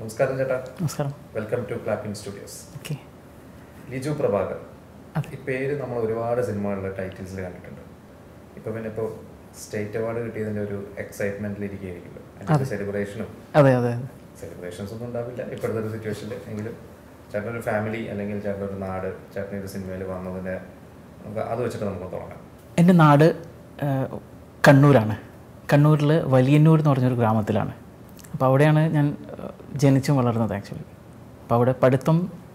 നമസ്കാരം ചേട്ടാ നമസ്കാരം welcome to clapping studios okay Liju Prabhakar അതെ. ഈ പേര് നമ്മൾ ഒരുപാട് സിനിമകളിലെ ടൈറ്റിൽസിൽ കണ്ടിട്ടുണ്ട് ഇപ്പൊ പിന്നെ ഇപ്പോൾ സ്റ്റേറ്റ് അവാർഡ് കിട്ടിയതിന്റെ ഒരു എക്സൈറ്റ്മെന്റിൽ ഇരിക്കുകയായിരിക്കുമല്ലോ അതിന്റെ സെലിബ്രേഷനും അതെ അതെ അതെ സെലിബ്രേഷൻസ് ഒന്നും ഉണ്ടാവില്ല ഇപ്പോഴത്തെ ഒരു സിറ്റുവേഷനിൽ എങ്കിലും ചേട്ടൻ്റെ ഒരു ഫാമിലി അല്ലെങ്കിൽ ചേട്ടൻ്റെ ഒരു നാട് ചേട്ടൻ ഒരു സിനിമയിൽ വന്നതിന്റെ നമുക്ക് അത് വെച്ചിട്ട് നമുക്ക് തുടങ്ങാം എൻ്റെ നാട് ആ, കണ്ണൂരാണ് കണ്ണൂരിൽ വലിയന്നൂർ എന്ന് പറഞ്ഞൊരു ഗ്രാമത്തിലാണ് അപ്പോൾ അവിടെയാണ് ഞാൻ ആ, ജനിച്ചും വളർന്നത് ആക്ച്വലി അപ്പോൾ അവിടെ പഠിത്തം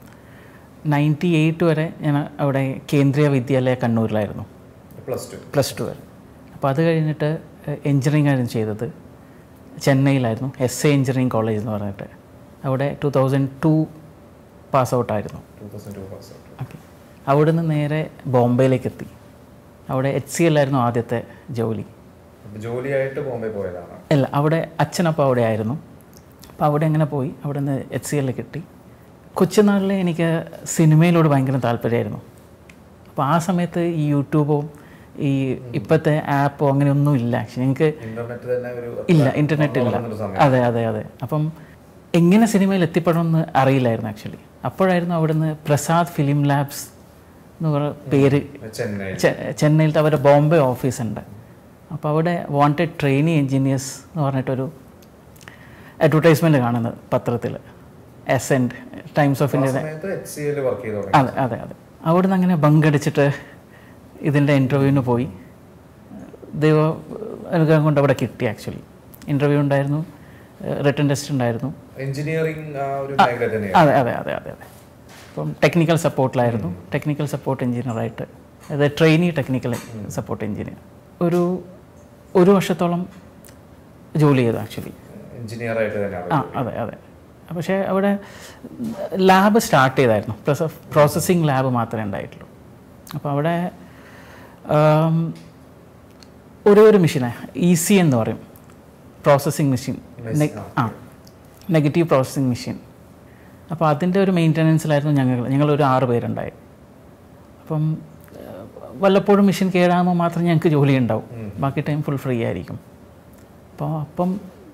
നയൻറ്റി എയ്റ്റ് വരെ ഞാൻ അവിടെ കേന്ദ്രീയ വിദ്യാലയ കണ്ണൂരിലായിരുന്നു പ്ലസ് ടു പ്ലസ് ടു വരെ അപ്പോൾ അത് കഴിഞ്ഞിട്ട് എൻജിനീയറിംഗ് ആയിരുന്നു ചെയ്തത് ചെന്നൈയിലായിരുന്നു എസ് എ എഞ്ചിനീയറിംഗ് കോളേജ് എന്ന് പറഞ്ഞിട്ട് അവിടെ ടു തൗസൻഡ് ടു പാസ് ഔട്ടായിരുന്നു two thousand two pass out okay അവിടെ നിന്ന് നേരെ ബോംബെയിലേക്ക് എത്തി അവിടെ എച്ച് സി എല്ലായിരുന്നു ആദ്യത്തെ ജോലി അപ്പോൾ ജോലിയായിട്ട് ബോംബെ പോയതാണ് അല്ല അവിടെ അച്ഛനപ്പോൾ അവിടെ ആയിരുന്നു അപ്പോൾ അവിടെ അങ്ങനെ പോയി അവിടെ നിന്ന് എച്ച് സി എല്ലിൽ കിട്ടി കൊച്ചുനാളിൽ എനിക്ക് സിനിമയിലോട് ഭയങ്കര താല്പര്യമായിരുന്നു അപ്പോൾ ആ സമയത്ത് ഈ യൂട്യൂബോ ഈ ഇപ്പോഴത്തെ ആപ്പോ അങ്ങനെയൊന്നും ഇല്ല ആക്ച്വലി എനിക്ക് ഇന്റർനെറ്റ് തന്നെ ഒരു ഇല്ല ഇൻ്റർനെറ്റ് ഇല്ല വളർന്നൊരു സമയം അതെ അതെ അതെ അപ്പം എങ്ങനെ സിനിമയിൽ എത്തിപ്പെടണമെന്ന് അറിയില്ലായിരുന്നു ആക്ച്വലി അപ്പോഴായിരുന്നു അവിടുന്ന് പ്രസാദ് ഫിലിം ലാബ്സ് എന്ന് പറഞ്ഞ പേര് ചെന്നൈ ചെ- ചെന്നൈയിലത്തെ അവരുടെ ബോംബെ ഓഫീസുണ്ട് അപ്പോൾ അവിടെ വാണ്ടഡ് ട്രെയിനി എൻജിനീയേഴ്സ് എന്ന് പറഞ്ഞിട്ടൊരു അഡ്വർടൈസ്മെൻറ്റ് കാണുന്നത് പത്രത്തിൽ എസെൻഡ് ടൈംസ് ഓഫ് ആ ഇന്ത്യ സമയത്ത് എച്ച് സി എൽ വർക്ക് ചെയ്ത് തുടങ്ങി അതെ അതെ അതെ അവിടുന്ന് അങ്ങനെ ബങ്കടിച്ചിട്ട് ഇതിൻ്റെ ഇൻ്റർവ്യൂവിന് പോയി ദൈവ അനുഗ്രഹം കൊണ്ട് അവിടെ കിട്ടി ആക്ച്വലി ഇൻ്റർവ്യൂ ഉണ്ടായിരുന്നു റിട്ടേൺ ടെസ്റ്റ് ഉണ്ടായിരുന്നു എഞ്ചിനീയറിംഗ് ആ ഒരു മേഖല തന്നെയാണ് അതെ അതെ അതെ അതെ അതെ അപ്പം ടെക്നിക്കൽ സപ്പോർട്ടിലായിരുന്നു ടെക്നിക്കൽ സപ്പോർട്ട് എഞ്ചിനീയറായിട്ട് അതായത് ട്രെയിനി ടെക്നിക്കൽ സപ്പോർട്ട് എഞ്ചിനീയർ ഒരു ഒരു വർഷത്തോളം ജോലി ചെയ്തു ആക്ച്വലി എഞ്ചിനീയർ ആയിട്ട് തന്നെയാണ് ആ അതെ അതെ പക്ഷേ അവിടെ ലാബ് സ്റ്റാർട്ട് ചെയ്തായിരുന്നു പ്രോസസ്സിങ് ലാബ് മാത്രമേ ഉണ്ടായിട്ടുള്ളൂ അപ്പോൾ അവിടെ ആം, ഒരേ ഒരു മെഷീനാണ് ഇ സി എന്ന് പറയും പ്രോസസ്സിങ് മെഷീൻ ആ നെഗറ്റീവ് പ്രോസസ്സിങ് മെഷീൻ അപ്പോൾ അതിൻ്റെ ഒരു മെയിൻ്റനൻസിലായിരുന്നു ഞങ്ങൾ ഞങ്ങളൊരു ആറ് പേരുണ്ടായി അപ്പം ആ, വല്ലപ്പോഴും മെഷീൻ കേടാകുമ്പോൾ മാത്രം ഞങ്ങൾക്ക് ജോലി ഉണ്ടാവും ബാക്കി ടൈം ഫുൾ ഫ്രീ ആയിരിക്കും അപ്പോൾ അപ്പം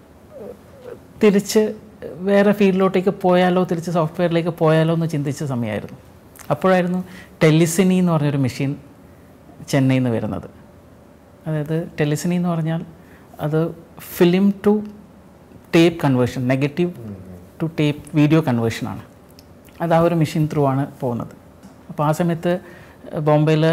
തിരിച്ച് വേറെ ഫീൽഡിലോട്ടേക്ക് പോയാലോ തിരിച്ച് സോഫ്റ്റ്വെയറിലേക്ക് പോയാലോ എന്ന് ചിന്തിച്ച സമയമായിരുന്നു അപ്പോഴായിരുന്നു ടെലിസിനി എന്ന് പറഞ്ഞൊരു മെഷീൻ ചെന്നൈയിൽ നിന്ന് വരുന്നത് അതായത് ടെലിസിനി എന്ന് പറഞ്ഞാൽ അത് film to tape conversion negative to tape video കൺവേർഷനാണ് അത് ആ ഒരു മെഷീൻ ത്രൂ ആണ് പോകുന്നത് അപ്പോൾ ആ സമയത്ത് ബോംബെയിൽ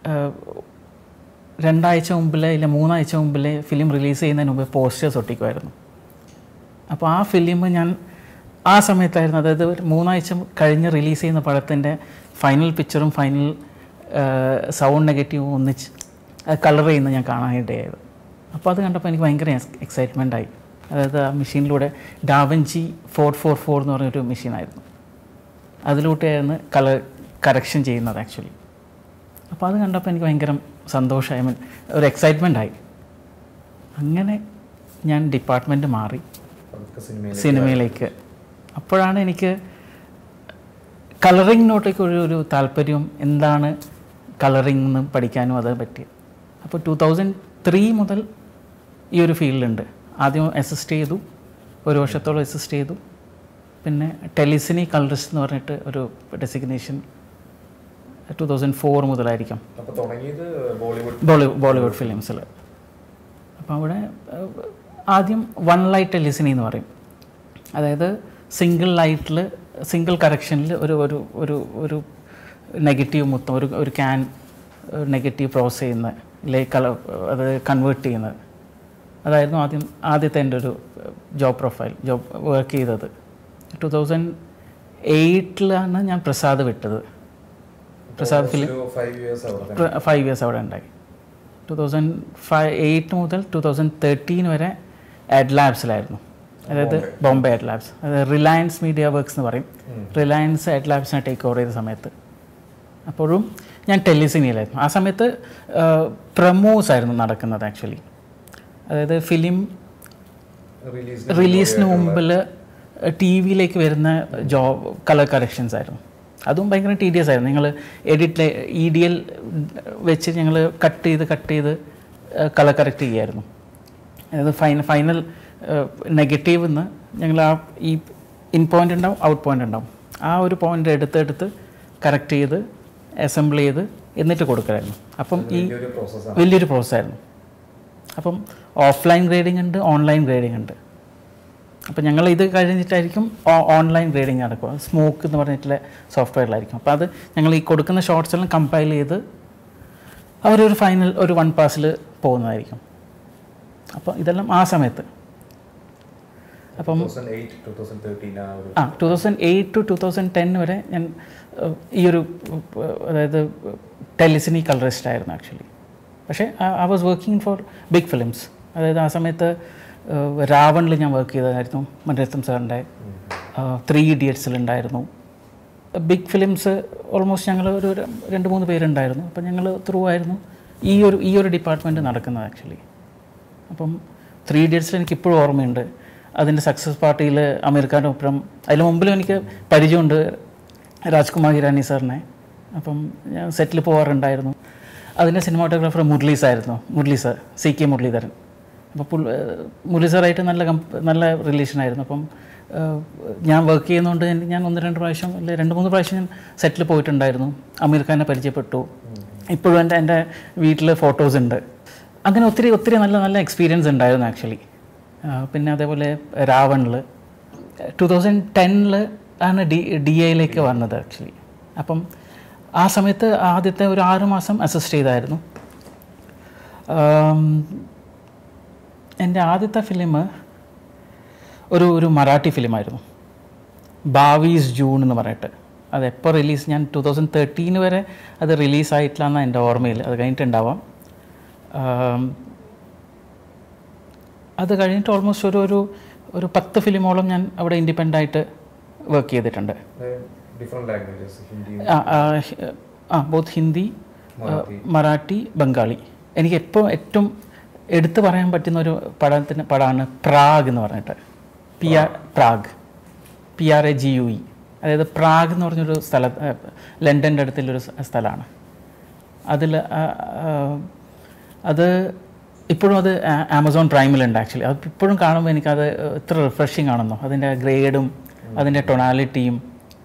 രണ്ടാഴ്ച മുമ്പിലെ ഇല്ല മൂന്നാഴ്ച മുമ്പിലെ ഫിലിം റിലീസ് ചെയ്യുന്നതിന് മുമ്പ് പോസ്റ്റേഴ്സ് ഒട്ടിക്കുമായിരുന്നു അപ്പോൾ ആ ഫിലിം ഞാൻ ആ സമയത്തായിരുന്നു അതായത് ഒരു മൂന്നാഴ്ച കഴിഞ്ഞ് റിലീസ് ചെയ്യുന്ന പടത്തിൻ്റെ ഫൈനൽ പിക്ചറും ഫൈനൽ സൗണ്ട് നെഗറ്റീവും ഒന്നിച്ച് കളർ ചെയ്യുന്ന ഞാൻ കാണാനിടയായത് അപ്പോൾ അത് കണ്ടപ്പോൾ എനിക്ക് ഭയങ്കര എക്സൈറ്റ്മെൻ്റ് ആയി അതായത് ആ മെഷീനിലൂടെ ഡാവഞ്ചി ഫോർ ഫോർ ഫോർ എന്ന് പറഞ്ഞൊരു മെഷീനായിരുന്നു അതിലൂടെയായിരുന്നു കളർ കറക്ഷൻ ചെയ്യുന്നത് ആക്ച്വലി അപ്പോൾ അത് കണ്ടപ്പോൾ എനിക്ക് ഭയങ്കര സന്തോഷമായി മീൻ ഒരു എക്സൈറ്റ്മെൻ്റ് ആയി അങ്ങനെ ഞാൻ ഡിപ്പാർട്ട്മെൻറ്റ് മാറി അതൊക്കെ സിനിമയിൽ സിനിമയിലേക്ക് അപ്പോഴാണ് എനിക്ക് കളറിങ്ങിനോട്ടേക്ക് ഒരു ഒരു താല്പര്യവും എന്താണ് കളറിംഗ് എന്ന് പഠിക്കാനും അത് പറ്റി അപ്പോൾ ടു തൗസൻഡ് ത്രീ മുതൽ ഈ ഒരു ഫീൽഡുണ്ട് ആദ്യം അസിസ്റ്റ് ചെയ്തു ഒരു വർഷത്തോളം അസിസ്റ്റ് ചെയ്തു പിന്നെ ടെലിസിനി കളറിസ്റ്റ് എന്ന് പറഞ്ഞിട്ട് ഒരു ഡെസിഗ്നേഷൻ ടു തൗസൻഡ് ഫോർ മുതലായിരിക്കും അപ്പൊ തുടങ്ങിയത് ബോളിവുഡ് ബോളിവുഡ് ബോളിവുഡ് ഫിലിംസിൽ അപ്പോൾ അവിടെ ഏഹ്, ആദ്യം വൺ ലൈറ്റ് ടെലിസിനി എന്ന് പറയും അതായത് സിംഗിൾ ലൈറ്റിൽ സിംഗിൾ കറക്ഷനിൽ ഒരു ഒരു ഒരു ഒരു നെഗറ്റീവ് മൊത്തം ഒരു ഒരു ക്യാൻ നെഗറ്റീവ് പ്രോസസ് ചെയ്യുന്ന ലേ കളർ അത് കൺവേർട്ട് ചെയ്യുന്നത് അതായിരുന്നു ആദ്യം ആദ്യത്തെ എൻ്റെ ഒരു ജോബ് പ്രൊഫൈൽ ജോബ് വർക്ക് ചെയ്തത് ടു തൗസൻഡ് എയ്റ്റിലാണ് ഞാൻ പ്രസാദ് വിട്ടത് പ്രസാദ് ഫിലിം ഫൈവ് ഇയേഴ്സ് അവിടെ തന്നെ ഫൈവ് ഇയേഴ്സ് അവിടെ ഉണ്ടായി ടു തൗസൻഡ് ഫൈവ് എയ്റ്റ് മുതൽ ടു തൗസൻഡ് തേർട്ടീൻ വരെ ആഡ് ലാബ്സിലായിരുന്നു അതായത് ബോംബെ ആഡ് ലാബ്സ് അതായത് റിലയൻസ് മീഡിയ വർക്ക്സ് എന്ന് പറയും റിലയൻസ് ആഡ് ലാബ്സിനെ ടേക്ക് ഓവർ ചെയ്ത സമയത്ത് അപ്പോഴും ഞാൻ ടെലിസിനിയിലായിരുന്നു ആ സമയത്ത് പ്രമോസ് ആയിരുന്നു നടക്കുന്നത് ആക്ച്വലി അതായത് ഫിലിം റിലീസ് റിലീസിന് മുമ്പിൽ ടി വിയിലേക്ക് വരുന്ന ജോബ് കളർ കറക്ഷൻസ് ആയിരുന്നു അതും ഭയങ്കര ടീഡിയസ് ആയിരുന്നു നിങ്ങൾ എഡിറ്റ് ഇ ഡി എൽ വെച്ച് ഞങ്ങൾ കട്ട് ചെയ്ത് കട്ട് ചെയ്ത് കളർ കറക്റ്റ് ചെയ്യുമായിരുന്നു അതായത് ഫൈനൽ ഫൈനൽ നെഗറ്റീവ് നിന്ന് ഞങ്ങൾ ആ ഈ ഇൻ പോയിൻ്റ് ഉണ്ടാവും ഔട്ട് പോയിൻ്റ് ഉണ്ടാവും ആ ഒരു പോയിൻ്റ് എടുത്തെടുത്ത് കറക്റ്റ് ചെയ്ത് അസംബിൾ ചെയ്ത് എന്നിട്ട് കൊടുക്കലായിരുന്നു അപ്പം ഈ വലിയൊരു പ്രോസസ്സാണ് വലിയൊരു പ്രോസസ്സായിരുന്നു അപ്പം ഓഫ്ലൈൻ ഗ്രേഡിംഗ് ഉണ്ട് ഓൺലൈൻ ഗ്രേഡിംഗ് ഉണ്ട് അപ്പം ഞങ്ങൾ ഇത് കഴിഞ്ഞിട്ടായിരിക്കും ഓ- ഓൺലൈൻ ഗ്രേഡിംഗ് നടക്കുക സ്മോക്ക് എന്ന് പറഞ്ഞിട്ടുള്ള സോഫ്റ്റ്വെയറിലായിരിക്കും അപ്പോൾ അത് ഞങ്ങൾ ഈ കൊടുക്കുന്ന ഷോർട്സ് എല്ലാം കമ്പൈൽ ചെയ്ത് അവരൊരു ഫൈനൽ ഒരു വൺ പാസിൽ പോകുന്നതായിരിക്കും അപ്പോൾ ഇതെല്ലാം ആ സമയത്ത് അപ്പം two thousand eight two thousand thirteen ആ ഒരു ആ two thousand eight to two thousand ten വരെ ഞാൻ ഏഹ്, ഈ ഒരു ഏഹ്, അതായത് ടെലിസിനി കളറിസ്റ്റ് ആയിരുന്നു ആക്ച്വലി പക്ഷേ I was working for Big Films അതായത് ആ സമയത്ത് ഏഹ്, രാവണിൽ ഞാൻ വർക്ക് ചെയ്തതായിരുന്നു മണിരത്നം സാറിൻ്റെ ത്രീ ഇഡിയറ്റ്സിലുണ്ടായിരുന്നു ബിഗ് ഫിലിംസ് ഓൾമോസ്റ്റ് ഞങ്ങൾ ഒരു ര- രണ്ട് മൂന്ന് പേരുണ്ടായിരുന്നു അപ്പം ഞങ്ങൾ ത്രൂ ആയിരുന്നു ഈ ഒരു ഈ ഒരു ഡിപ്പാർട്ട്മെൻറ്റ് നടക്കുന്നത് ആക്ച്വലി അപ്പം ത്രീ ഇഡിയറ്റ്സിൽ എനിക്ക് ഇപ്പോഴും ഓർമ്മയുണ്ട് അതിൻ്റെ സക്സസ് പാർട്ടിയിൽ അമീർ ഖാൻ്റെ ഒപ്പം അതിന് മുമ്പിലും എനിക്ക് പരിചയമുണ്ട് രാജ്കുമാർ ഹിരാനി സാറിനെ അപ്പം ഞാൻ സെറ്റിൽ പോകാറുണ്ടായിരുന്നു അതിൻ്റെ സിനിമാറ്റോഗ്രാഫർ മുരളീസ് ആയിരുന്നു Murali sir C K Muralidharan അപ്പോൾ പുൾ മുരളി സാറായിട്ട് നല്ല കമ്പ നല്ല റിലേഷനായിരുന്നു അപ്പം ഏഹ്, ഞാൻ വർക്ക് ചെയ്യുന്നതുകൊണ്ട് ഞാൻ- ഞാൻ ഒന്ന് രണ്ട് പ്രാവശ്യം അല്ലെ രണ്ട് മൂന്ന് പ്രാവശ്യം ഞാൻ സെറ്റിൽ പോയിട്ടുണ്ടായിരുന്നു അമീർ ഖാനെ പരിചയപ്പെട്ടു ഇപ്പോഴും എൻ്റെ എൻ്റെ വീട്ടിൽ ഫോട്ടോസ് ഉണ്ട് അങ്ങനെ ഒത്തിരി ഒത്തിരി നല്ല നല്ല എക്സ്പീരിയൻസ് ഉണ്ടായിരുന്നു ആക്ച്വലി പിന്നെ അതേപോലെ രാവണിൽ ടു തൗസൻഡ് ടെന്നിൽ ആണ് ഡി ഡി ഐയിലേക്ക് വന്നത് ആക്ച്വലി അപ്പം ആ സമയത്ത് ആദ്യത്തെ ഒരു ആറ് മാസം അസിസ്റ്റ് ചെയ്തായിരുന്നു ആം, എൻ്റെ ആദ്യത്തെ ഫിലിം ഒരു ഒരു മറാഠി ഫിലിമായിരുന്നു ബാവീസ് ജൂൺ എന്ന് പറഞ്ഞിട്ട് അത് എപ്പോൾ റിലീസ് ഞാൻ ടു തൗസൻഡ് തേർട്ടീൻ വരെ അത് റിലീസായിട്ടില്ല എന്നാണ് എൻ്റെ ഓർമ്മയിൽ അത് കഴിഞ്ഞിട്ടുണ്ടാവാം ആം, അത് കഴിഞ്ഞിട്ട് ഓൾമോസ്റ്റ് ഒരു ഒരു ഒരു പത്ത് ഫിലിമോളം ഞാൻ അവിടെ ഇൻഡിപെൻഡൻ്റ് ആയിട്ട് വർക്ക് ചെയ്തിട്ടുണ്ട് ഡിഫറെൻറ്റ് ലാംഗ്വേജസ് ഹിന്ദി ആ, ആ, ഹി- ആ ബോത്ത് ഹിന്ദി ആ, മറാത്തി. മറാഠി ബംഗാളി എനിക്ക് എപ്പോൾ ഏറ്റവും എടുത്തു പറയാൻ പറ്റുന്ന ഒരു പടത്തിന് പടമാണ് പ്രാഗ് എന്ന് പറഞ്ഞിട്ട് P R Prague P R A G U E അതായത് പ്രാഗ് എന്ന് പറഞ്ഞൊരു സ്ഥല ആ, ലണ്ടൻ്റെ അടുത്തുള്ളൊരു സ്ഥ- സ്ഥലമാണ് അതിൽ അത് ഇപ്പോഴും അത് ആ- ആമസോൺ പ്രൈമിലുണ്ട് ആക്ച്വലി അത് ഇപ്പോഴും കാണുമ്പോൾ എനിക്കത് എത്ര റിഫ്രഷിങ് ആണെന്നോ അതിൻ്റെ ഗ്രേഡും അതിൻ്റെ ടൊണാലിറ്റിയും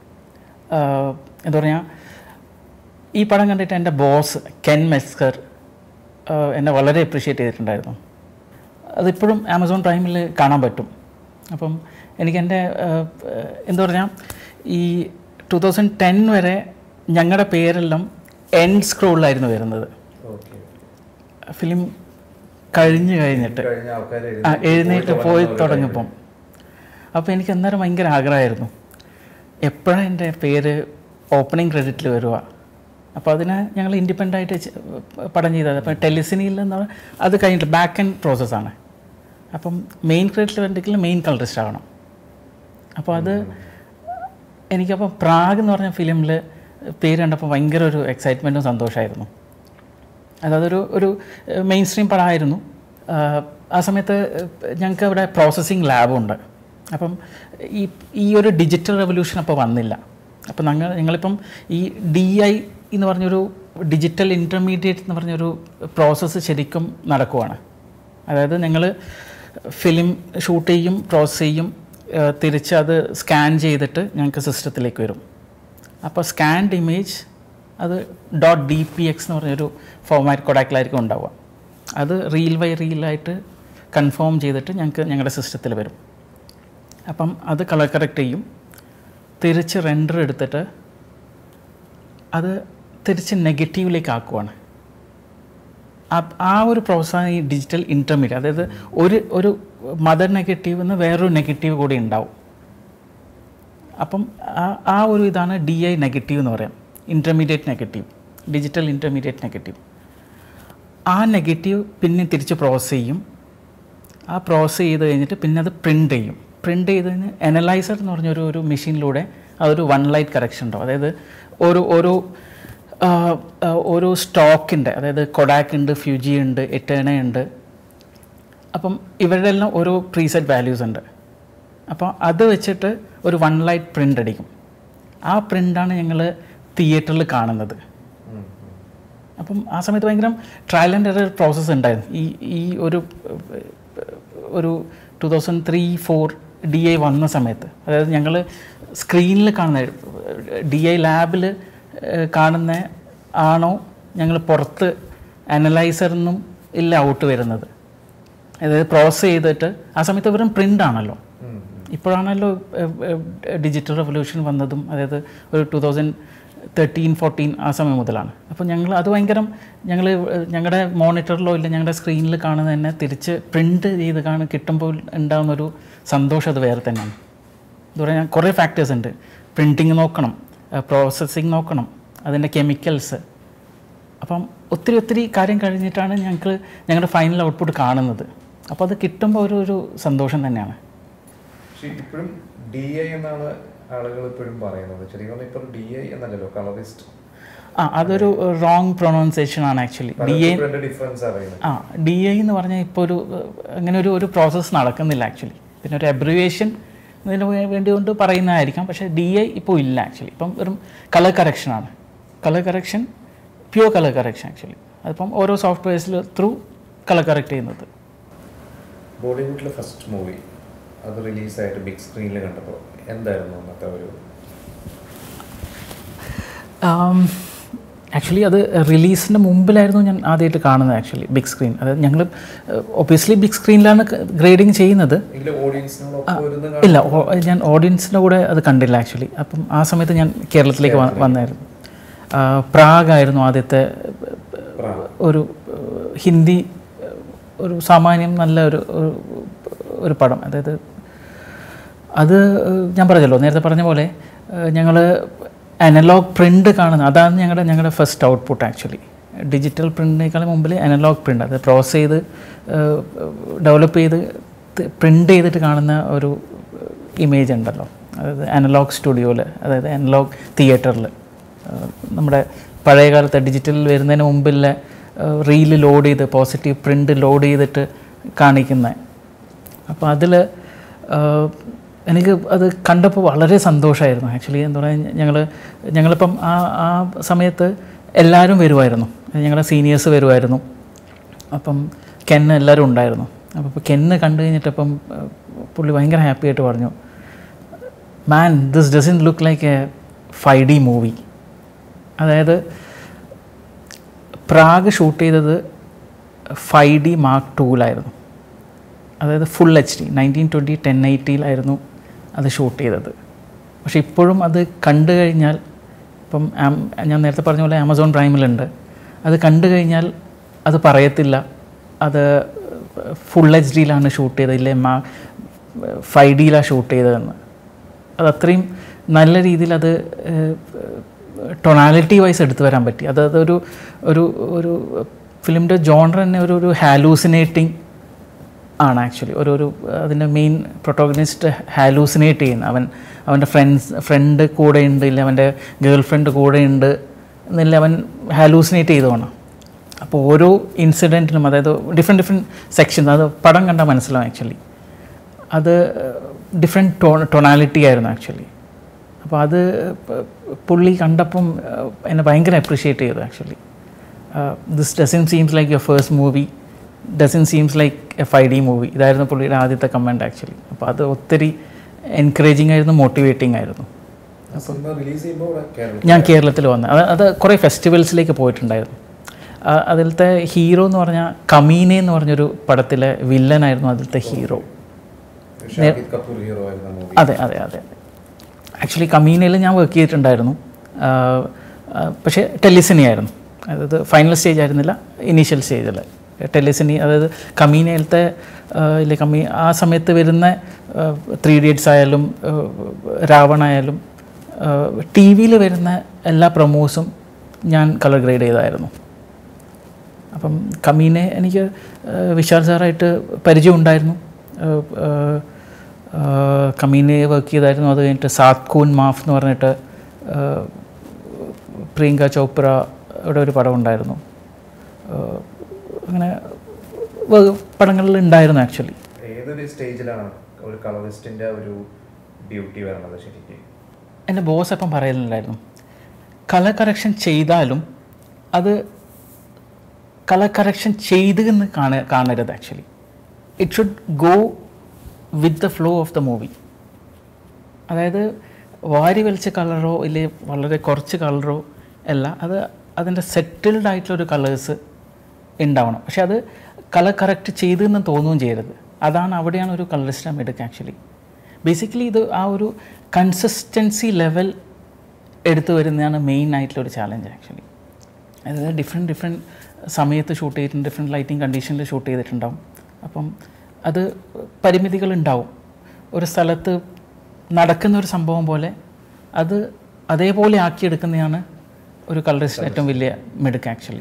എന്താ പറയുക ഈ പടം കണ്ടിട്ട് എൻ്റെ ബോസ് കെൻ മെസ്കർ ആഹ് എന്നെ വളരെ അപ്രീഷിയേറ്റ് ചെയ്തിട്ടുണ്ടായിരുന്നു അതിപ്പോഴും ആമസോൺ പ്രൈമിൽ കാണാൻ പറ്റും അപ്പം എനിക്ക് എൻ്റെ ആഹ്, എന്താ പറഞ്ഞാൽ ഈ ടു തൗസൻഡ് ടെൻ വരെ ഞങ്ങളുടെ പേരെല്ലാം എൻഡ് സ്ക്രോളിലായിരുന്നു വരുന്നത് ഓക്കെ ഫിലിം കഴിഞ്ഞ് കഴിഞ്ഞിട്ട് കഴിഞ്ഞ ആൾക്കാർ ആ എഴുന്നേറ്റ് പോയി തുടങ്ങിയപ്പം അപ്പോൾ എനിക്ക് അന്നേരം ഭയങ്കര ആഗ്രഹമായിരുന്നു എപ്പോഴാണ് എൻ്റെ പേര് ഓപ്പണിംഗ് ക്രെഡിറ്റിൽ വരിക അപ്പോൾ അതിന് ഞങ്ങൾ ഇൻഡിപെൻഡൻ്റ് ആയിട്ട് ചെ- പടം ചെയ്തത് അപ്പോൾ ടെലിസിനിയിൽ നിന്ന് അത് കഴിഞ്ഞിട്ട് ബാക്ക് ആൻഡ് പ്രോസസ്സാണ് അപ്പം മെയിൻ ക്രെഡിറ്റിൽ വരണമെങ്കിൽ മെയിൻ കളറിസ്റ്റ് ആവണം അപ്പോൾ അത് എനിക്കപ്പോൾ പ്രാഗ് എന്ന് പറഞ്ഞ ഫിലിമിൽ പേര് കണ്ടപ്പോൾ ഭയങ്കര ഒരു എക്സൈറ്റ്മെൻറ്റും സന്തോഷമായിരുന്നു അതൊരു ഒരു മെയിൻ സ്ട്രീം പടമായിരുന്നു ആഹ് ആ സമയത്ത് ഞങ്ങൾക്ക് അവിടെ പ്രോസസ്സിങ് ലാബുണ്ട് അപ്പം ഈ ഈ ഒരു ഡിജിറ്റൽ റെവല്യൂഷൻ അപ്പോൾ വന്നില്ല അപ്പം ഞങ്ങൾ ഞങ്ങളിപ്പം ഈ ഡി ഐ എന്ന് പറഞ്ഞൊരു ഡിജിറ്റൽ ഇൻ്റർമീഡിയറ്റ് എന്ന് പറഞ്ഞൊരു പ്രോസസ്സ് ശരിക്കും നടക്കുവാണ് അതായത് ഞങ്ങൾ ഫിലിം ഷൂട്ട് ചെയ്യും പ്രോസസ്സ് ചെയ്യും ആഹ് തിരിച്ച് അത് സ്കാൻ ചെയ്തിട്ട് ഞങ്ങൾക്ക് സിസ്റ്റത്തിലേക്ക് വരും അപ്പോൾ സ്കാൻഡ് ഇമേജ് അത് ഡോട്ട് ഡി പി എക്സ് എന്ന് പറഞ്ഞൊരു ഫോമാറ്റ് കൊടാക്കിലായിരിക്കും ഉണ്ടാവുക അത് റീൽ ബൈ റീലായിട്ട് കൺഫേം ചെയ്തിട്ട് ഞങ്ങൾക്ക് ഞങ്ങളുടെ സിസ്റ്റത്തിൽ വരും അപ്പം അത് കളർ കറക്റ്റ് ചെയ്യും തിരിച്ച് റെൻഡർ എടുത്തിട്ട് അത് തിരിച്ച് നെഗറ്റീവിലേക്ക് ആക്കുവാണ് ആ- ആ ഒരു പ്രോസസ്സാണ് ഈ ഡിജിറ്റൽ ഇൻ്റർമീഡിയറ്റ് അതായത് ഒരു ഒരു മദർ നെഗറ്റീവ് എന്ന് വേറൊരു നെഗറ്റീവ് കൂടി ഉണ്ടാവും അപ്പം ആ- ആ ഒരു ഇതാണ് ഡി ഐ നെഗറ്റീവ് എന്ന് പറയാം intermediate negative digital intermediate negative ആ നെഗറ്റീവ് പിന്നെ തിരിച്ച് പ്രോസസ്സ് ചെയ്യും ആ പ്രോസസ്സ് ചെയ്ത് കഴിഞ്ഞിട്ട് പിന്നെ അത് പ്രിൻ്റ് ചെയ്യും പ്രിൻ്റ് ചെയ്തതിന് അനലൈസർ എന്ന് പറഞ്ഞൊരു ഒരു മെഷീനിലൂടെ അതൊരു വൺ ലൈറ്റ് കറക്ഷൻ ഉണ്ടാവും അതായത് ഒരു ഒരു ആ, ആ, ഒരു സ്റ്റോക്കിൻ്റെ അതായത് കൊഡാക്ക് ഉണ്ട് ഫ്യൂജി ഉണ്ട് എറ്റേണ ഉണ്ട് അപ്പം ഇവരുടെ എല്ലാം ഓരോ പ്രീസെറ്റ് വാല്യൂസ് ഉണ്ട് അപ്പോൾ അത് വെച്ചിട്ട് ഒരു വൺ ലൈറ്റ് പ്രിൻ്റ് അടിക്കും ആ പ്രിൻ്റാണ് ഞങ്ങൾ തിയേറ്ററിൽ കാണുന്നത് അപ്പം ആ സമയത്ത് ഭയങ്കര ട്രയൽ ആൻഡ് എറർ പ്രോസസ്സ് ഉണ്ടായിരുന്നു ഈ ഈ ഒരു ഒരു two thousand three four D I വന്ന സമയത്ത് അതായത് ഞങ്ങൾ സ്ക്രീനിൽ കാണുന്ന ഡി ഐ ലാബിൽ കാണുന്ന ആണോ ഞങ്ങൾ പുറത്ത് അനലൈസറിനും ഇല്ല ഔട്ട് വരുന്നത് അതായത് പ്രോസസ് ചെയ്തിട്ട് ആ സമയത്ത് വെറും പ്രിൻ്റ് ആണല്ലോ ഉം. ഇപ്പോഴാണല്ലോ ഡിജിറ്റൽ റെവല്യൂഷൻ വന്നതും അതായത് ഒരു ടു തൗസൻഡ് തേർട്ടീൻ ഫോർട്ടീൻ ആ സമയം മുതലാണ് അപ്പോൾ ഞങ്ങൾ അത് ഭയങ്കര ഞങ്ങൾ ഞങ്ങളുടെ മോണിറ്ററിലോ ഇല്ല ഞങ്ങളുടെ സ്ക്രീനിൽ കാണുന്ന തന്നെ തിരിച്ച് പ്രിൻ്റ് ചെയ്ത് കാണ കിട്ടുമ്പോൾ ഉണ്ടാകുന്ന ഒരു സന്തോഷം അത് വേറെ തന്നെയാണ് എന്താ പറയുക കുറേ ഫാക്ടേഴ്സ് ഉണ്ട് പ്രിൻറ്റിങ് നോക്കണം പ്രോസസ്സിങ് നോക്കണം അതിൻ്റെ കെമിക്കൽസ് അപ്പം ഒത്തിരി ഒത്തിരി കാര്യം കഴിഞ്ഞിട്ടാണ് ഞങ്ങൾക്ക് ഞങ്ങളുടെ ഫൈനൽ ഔട്ട്പുട്ട് കാണുന്നത് അപ്പോൾ അത് കിട്ടുമ്പോൾ ഒരു ഒരു സന്തോഷം തന്നെയാണ് പക്ഷെ ഇപ്പോഴും ഡി ഐ എന്നാണ് ആളുകൾ ഇപ്പോഴും പറയുന്നത് ശരിക്കും പറഞ്ഞാൽ ഇപ്പോൾ ഡി ഐ എന്നല്ലല്ലോ കളറിസ്റ്റ് ആ അതൊരു റോങ് പ്രൊണൗൺസിയേഷൻ ആണ് ആക്ച്വലി ഡി എ ഡിഫറൻസ് അറിയുന്നത് ആ ഡി ഐ എന്ന് പറഞ്ഞാൽ ഇപ്പോൾ ഒരു ഏഹ്, അങ്ങനെ ഒരു ഒരു പ്രോസസ്സ് നടക്കുന്നില്ല ആക്ച്വലി പിന്നെ ഒരു അബ്രിവേഷൻ ഇതിന് വേ- വേണ്ടി കൊണ്ട് പറയുന്നതായിരിക്കാം പക്ഷേ ഡി ഐ ഇപ്പോൾ ഇല്ല ആക്ച്വലി ഇപ്പം വെറും കളർ കറക്ഷനാണ് colour correction pure colour correction actually അതിപ്പം ഓരോ സോഫ്റ്റ്വെയർസിൽ ത്രൂ കളർ കറക്റ്റ് ചെയ്യുന്നത് ബോളിവുഡിലെ ഫസ്റ്റ് മൂവി അത് റിലീസായിട്ട് ബിഗ് സ്ക്രീനിൽ കണ്ടപ്പോൾ എന്തായിരുന്നു അന്നത്തെ ഒരു ആക്ച്വലി അത് റിലീസിന് മുമ്പിലായിരുന്നു ഞാൻ ആദ്യമായിട്ട് കാണുന്നത് ആക്ച്വലി ബിഗ് സ്ക്രീൻ അതായത് ഞങ്ങൾ ഒബ്വിയസ്ലി ബിഗ് സ്ക്രീനിലാണ് ഗ്രേഡിങ് ചെയ്യുന്നത് എങ്കിലും ഓഡിയൻസിനോടൊപ്പം ഇരുന്ന് ഇല്ല ഓ- ഞാൻ ഓഡിയൻസിൻ്റെ കൂടെ അത് കണ്ടില്ല ആക്ച്വലി അപ്പം ആ സമയത്ത് ഞാൻ കേരളത്തിലേക്ക് വ- വന്നായിരുന്നു ആ, പ്രാഗായിരുന്നു ആദ്യത്തെ പ്രാഗ്. ഒരു ഏഹ്, ഹിന്ദി ഏഹ്, ഒരു സാമാന്യം നല്ല ഒരു ഒരു- ഒരു പടം അതായത് അത് ഏഹ്, ഞാൻ പറഞ്ഞല്ലോ നേരത്തെ പറഞ്ഞ പോലെ ഞങ്ങൾ അനലോഗ് പ്രിൻ്റ് കാണുന്ന അതാണ് ഞങ്ങളുടെ ഞങ്ങളുടെ ഫസ്റ്റ് ഔട്ട്പുട്ട് ആക്ച്വലി ഡിജിറ്റൽ പ്രിൻറ്റിനേക്കാളും മുമ്പിൽ അനലോഗ് പ്രിൻ്റ് അത് പ്രോസസ് ചെയ്ത് ഡെവലപ്പ് ചെയ്ത് പ്രിൻ്റ് ചെയ്തിട്ട് കാണുന്ന ഒരു ഇമേജ് ഉണ്ടല്ലോ അതായത് അനലോഗ് സ്റ്റുഡിയോയിൽ അതായത് അനലോഗ് തിയേറ്ററിൽ നമ്മുടെ പഴയ കാലത്തെ ഡിജിറ്റലിൽ വരുന്നതിന് മുമ്പിലെ റീല് ലോഡ് ചെയ്ത് പോസിറ്റീവ് പ്രിൻ്റ് ലോഡ് ചെയ്തിട്ട് കാണിക്കുന്ന അപ്പോൾ അതിൽ എനിക്ക് അത് കണ്ടപ്പോൾ വളരെ സന്തോഷമായിരുന്നു ആക്ച്വലി എന്താ പറയുക ഞങ്ങൾ ഞങ്ങളിപ്പം ആ ആ സമയത്ത് എല്ലാവരും വരുമായിരുന്നു ഞങ്ങളുടെ സീനിയേഴ്സ് വരുമായിരുന്നു അപ്പം കെന്ന് എല്ലാവരും ഉണ്ടായിരുന്നു അപ്പോൾ ഇപ്പോൾ കെന്ന് കണ്ടു കഴിഞ്ഞിട്ടപ്പം ഏഹ്, പുള്ളി ഭയങ്കര ഹാപ്പി ആയിട്ട് പറഞ്ഞു man this doesn't look like a five D movie അതായത് പ്രാഗ് ഷൂട്ട് ചെയ്തത് ഫൈവ് ഡി മാർക്ക് ടൂവിലായിരുന്നു അതായത് full H D nineteen twenty ten എയ്റ്റിയിലായിരുന്നു അത് ഷൂട്ട് ചെയ്തത് പക്ഷേ ഇപ്പോഴും അത് കണ്ടു കഴിഞ്ഞാൽ ഇപ്പം ആം- ഞാൻ നേരത്തെ പറഞ്ഞ പോലെ ആമസോൺ പ്രൈമിലുണ്ട് അത് കണ്ടു കഴിഞ്ഞാൽ അത് പറയത്തില്ല അത് ഫുൾ എച്ച് ഡിയിലാണ് ഷൂട്ട് ചെയ്തത് ഇല്ലേ മാ ഫൈവ് ഡിയിലാണ് ഷൂട്ട് ചെയ്തതെന്ന് അത് അത്രയും നല്ല രീതിയിൽ അത് ടൊണാലിറ്റി വൈസ് എടുത്തു വരാൻ പറ്റി അത് അതൊരു ഒരു ഒരു ഫിലിമിൻ്റെ ജോണർ തന്നെ ഒരു ഒരു ഹാലൂസിനേറ്റിംഗ് ആണ് ആക്ച്വലി ഒരു ഒരു അതിൻ്റെ മെയിൻ പ്രൊട്ടോഗനിസ്റ്റ് ഹാലൂസിനേറ്റ് ചെയ്യുന്ന അവൻ അവൻ്റെ ഫ്രണ്ട്സ് ഫ്രണ്ട് കൂടെ ഉണ്ട് ഇല്ല അവൻ്റെ ഗേൾ ഫ്രണ്ട് കൂടെ ഉണ്ട് എന്നില്ല അവൻ ഹാലൂസിനേറ്റ് ചെയ്തോണം അപ്പോൾ ഓരോ ഇൻസിഡൻറ്റിനും അതായത് ഡിഫറെൻറ്റ് ഡിഫറെൻറ്റ് സെക്ഷൻസ് അത് പടം കണ്ടാൽ മനസ്സിലാവും ആക്ച്വലി അത് ഡിഫറെൻറ്റ് ടോ ടൊണാലിറ്റി ആയിരുന്നു ആക്ച്വലി അപ്പോൾ അത് പ- പുള്ളി കണ്ടപ്പം ഏഹ്, എന്നെ ഭയങ്കര അപ്രിഷ്യേറ്റ് ചെയ്തു actually this doesn't seems like your first movie doesn't seems like a five D movie ഇതായിരുന്നു പുള്ളിയുടെ ആദ്യത്തെ കമൻറ്റ് ആക്ച്വലി അപ്പോൾ അത് ഒത്തിരി എൻകറേജിങ് ആയിരുന്നു മോട്ടിവേറ്റിംഗ് ആയിരുന്നു സിനിമ റിലീസ് ചെയ്യുമ്പോൾ ഇവിടെ കേരളത്തിൽ ഞാൻ കേരളത്തിൽ വന്നത് അത് അത് കുറേ ഫെസ്റ്റിവൽസിലേക്ക് പോയിട്ടുണ്ടായിരുന്നു ആ, അതിലത്തെ ഹീറോ എന്ന് പറഞ്ഞാൽ കമീനെ എന്ന് പറഞ്ഞൊരു പടത്തിലെ വില്ലനായിരുന്നു അതിലത്തെ ഹീറോ ഷാഹിദ് കപൂർ ഹീറോ ആയിരുന്ന മൂവി അതെ അതെ അതെ ആക്ച്വലി കമീനയിൽ ഞാൻ വർക്ക് ചെയ്തിട്ടുണ്ടായിരുന്നു ആ, ആ, പക്ഷേ ടെലിസിനി ആയിരുന്നു അതായത് ഫൈനൽ സ്റ്റേജ് ആയിരുന്നില്ല ഇനീഷ്യൽ സ്റ്റേജിൽ ടെലിസിനി അതായത് കമീനയിലത്തെ ആ, ഇല്ല കമീ ആ സമയത്ത് വരുന്ന ത്രീ ഇഡിയറ്റ്സ് ആയാലും ആ, രാവൺ ആയാലും ടി വിയിൽ വരുന്ന എല്ലാ പ്രൊമോസും ഞാൻ കളർ ഗ്രേഡ് ചെയ്തായിരുന്നു അപ്പം കമീനെ എനിക്ക് ഏഹ്, വിശാൽ സാറായിട്ട് പരിചയം ഉണ്ടായിരുന്നു ഏഹ്, ഏഹ്, ഏഹ്, കമീനെ വർക്ക് ചെയ്തായിരുന്നു അത് കഴിഞ്ഞിട്ട് സാത് കൂൻ മാഫ് എന്ന് പറഞ്ഞിട്ട് ഏഹ്, പ്രിയങ്ക ചോപ്രയുടെ ഒരു പടം ഉണ്ടായിരുന്നു ഏഹ്, അങ്ങനെ വ- പടങ്ങളിൽ ഉണ്ടായിരുന്നു ആക്ച്വലി ഏതൊരു സ്റ്റേജിലാണ് ഒരു കളറിസ്റ്റിന്റെ ഒരു ബ്യൂട്ടി വരണത് ശരിക്കും എൻ്റെ ബോസ് അപ്പം പറയുന്നുണ്ടായിരുന്നു കളർ കറക്ഷൻ ചെയ്താലും അത് കളർ കറക്ഷൻ ചെയ്ത് എന്ന് കാണ കാണരുത് actually it should go with the flow of the movie അതായത് വാരി വലിച്ച കളറോ ഇല്ലെ വളരെ കുറച്ച് കളറോ അല്ല അത് അതിൻ്റെ സെറ്റിൽഡ് ആയിട്ടുള്ളൊരു കളേഴ്സ് ഉണ്ടാവണം പക്ഷെ അത് കളർ കറക്റ്റ് ചെയ്തെന്ന് തോന്നുകയും ചെയ്യരുത് അതാണ് അവിടെയാണ് ഒരു കളറിസ്റ്റ് എടുക്കുക ആക്ച്വലി ബേസിക്കലി ഇത് ആ ഒരു കൺസിസ്റ്റൻസി ലെവൽ എടുത്തു വരുന്നതാണ് മെയിൻ ആയിട്ടുള്ളൊരു ചാലഞ്ച് ആക്ച്വലി അതായത് ഡിഫറെൻറ്റ് ഡിഫറെൻറ്റ് സമയത്ത് ഷൂട്ട് ചെയ്തിട്ടുണ്ട് ഡിഫറെൻറ്റ് ലൈറ്റിംഗ് കണ്ടീഷനിൽ ഷൂട്ട് ചെയ്തിട്ടുണ്ടാവും അപ്പം അത് പരിമിതികൾ ഉണ്ടാവും ഒരു സ്ഥലത്ത് നടക്കുന്ന ഒരു സംഭവം പോലെ അത് അതേപോലെ ആക്കിയെടുക്കുന്നതാണ് ഒരു കളറിസ്റ്റിന് ഏറ്റവും വലിയ മിടുക്ക് ആക്ച്വലി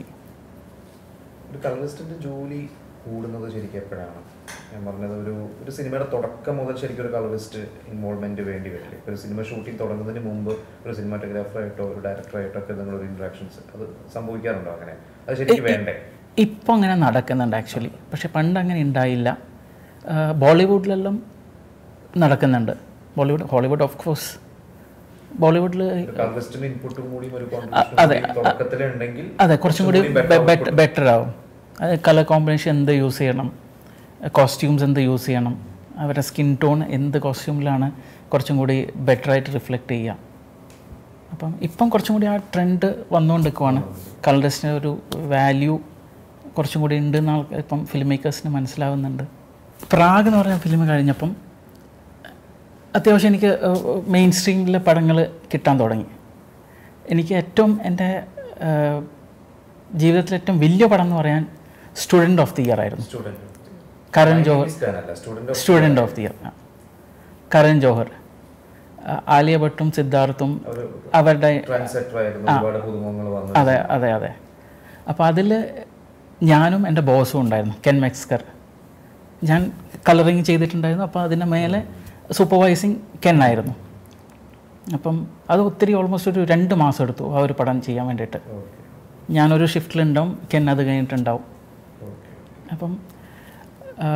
ഒരു കളറിസ്റ്റിന്റെ ജോലി കൂടുന്നത് ശരിക്കും എപ്പോഴാണ് ഞാൻ പറഞ്ഞത് ഒരു ഒരു സിനിമയുടെ തുടക്കം മുതൽ ശരിക്കും ഒരു കളറിസ്റ്റ് ഇൻവോൾവ്മെന്റ് വേണ്ടി വരില്ലേ ഒരു സിനിമ ഷൂട്ടിംഗ് തുടങ്ങുന്നതിന് മുമ്പ് ഒരു സിനിമാറ്റോഗ്രാഫറായിട്ടോ ഒരു ഡയറക്ടറായിട്ടോ ഒക്കെ നിങ്ങളൊരു ഇന്ററാക്ഷൻസ് അത് സംഭവിക്കാറുണ്ടോ അങ്ങനെ അത് ശരിക്കും വേണ്ടേ ഇപ്പോൾ അങ്ങനെ നടക്കുന്നുണ്ട് ആക്ച്വലി പക്ഷെ പണ്ട് അങ്ങനെ ഉണ്ടായില്ല ആ, ബോളിവുഡിലെല്ലാം നടക്കുന്നുണ്ട് ബോളിവുഡ് ഹോളിവുഡ് ഓഫ് കോഴ്സ് ബോളിവുഡിൽ ഒരു കളറിസ്റ്റിന്റെ ഇൻപുട്ടും കൂടി ഒരു അതെ, കോൺട്രിബ്യൂഷൻ തുടക്കത്തിലുണ്ടെങ്കിൽ അതെ കുറച്ചും കൂടി ബെറ്റർ ആവും അത് കളർ കോമ്പിനേഷൻ എന്ത് യൂസ് ചെയ്യണം കോസ്റ്റ്യൂംസ് എന്ത് യൂസ് ചെയ്യണം അവരുടെ സ്കിൻ ടോൺ എന്ത് കോസ്റ്റ്യൂമിലാണ് കുറച്ചും കൂടി ബെറ്ററായിട്ട് റിഫ്ലക്റ്റ് ചെയ്യുക അപ്പം ഇപ്പം കുറച്ചും കൂടി ആ ട്രെൻഡ് വന്നുകൊണ്ടിരിക്കുവാണ് കളറിസ്റ്റിന് ഒരു വാല്യൂ കുറച്ചും കൂടി ഉണ്ട് എന്ന് ആൾക്ക് ഇപ്പം ഫിലിം മേക്കേഴ്സിന് മനസ്സിലാവുന്നുണ്ട് പ്രാഗ് എന്ന് പറഞ്ഞ ഫിലിം കഴിഞ്ഞപ്പം അത്യാവശ്യം എനിക്ക് മെയിൻ സ്ട്രീമിലെ പടങ്ങൾ കിട്ടാൻ തുടങ്ങി എനിക്ക് ഏറ്റവും എൻ്റെ ഏഹ്, ജീവിതത്തിലെ ഏറ്റവും വലിയ പടം എന്ന് പറയാൻ സ്റ്റുഡൻറ് ഓഫ് ദി ഇയർ ആയിരുന്നു student Karan Johar student student of the year Karan Johar ആ, ആലിയ ഭട്ടും സിദ്ധാർത്ഥും ഒരു അവരുടെ ട്രാൻസെറ്റർ ആയിരുന്നു ഒരുപാട് പുതുമുഖങ്ങൾ വന്നു അതെ അതെ അതെ അപ്പോൾ അതിൽ ഞാനും എൻ്റെ ബോസും ഉണ്ടായിരുന്നു കെൻ മെക്സ്കർ ഞാൻ കളറിങ് ചെയ്തിട്ടുണ്ടായിരുന്നു അപ്പോൾ അതിൻ്റെ മേലെ സൂപ്പർവൈസിങ് കെൻ ആയിരുന്നു അപ്പം അത് ഒത്തിരി ഓൾമോസ്റ്റ് ഒരു രണ്ട് മാസം എടുത്തു ആ ഒരു പടം ചെയ്യാൻ വേണ്ടിയിട്ട് ഓക്കെ ഞാനൊരു ഷിഫ്റ്റിലുണ്ടാവും കെൻ അത് കഴിഞ്ഞിട്ടുണ്ടാവും ഓക്കെ അപ്പം ആ,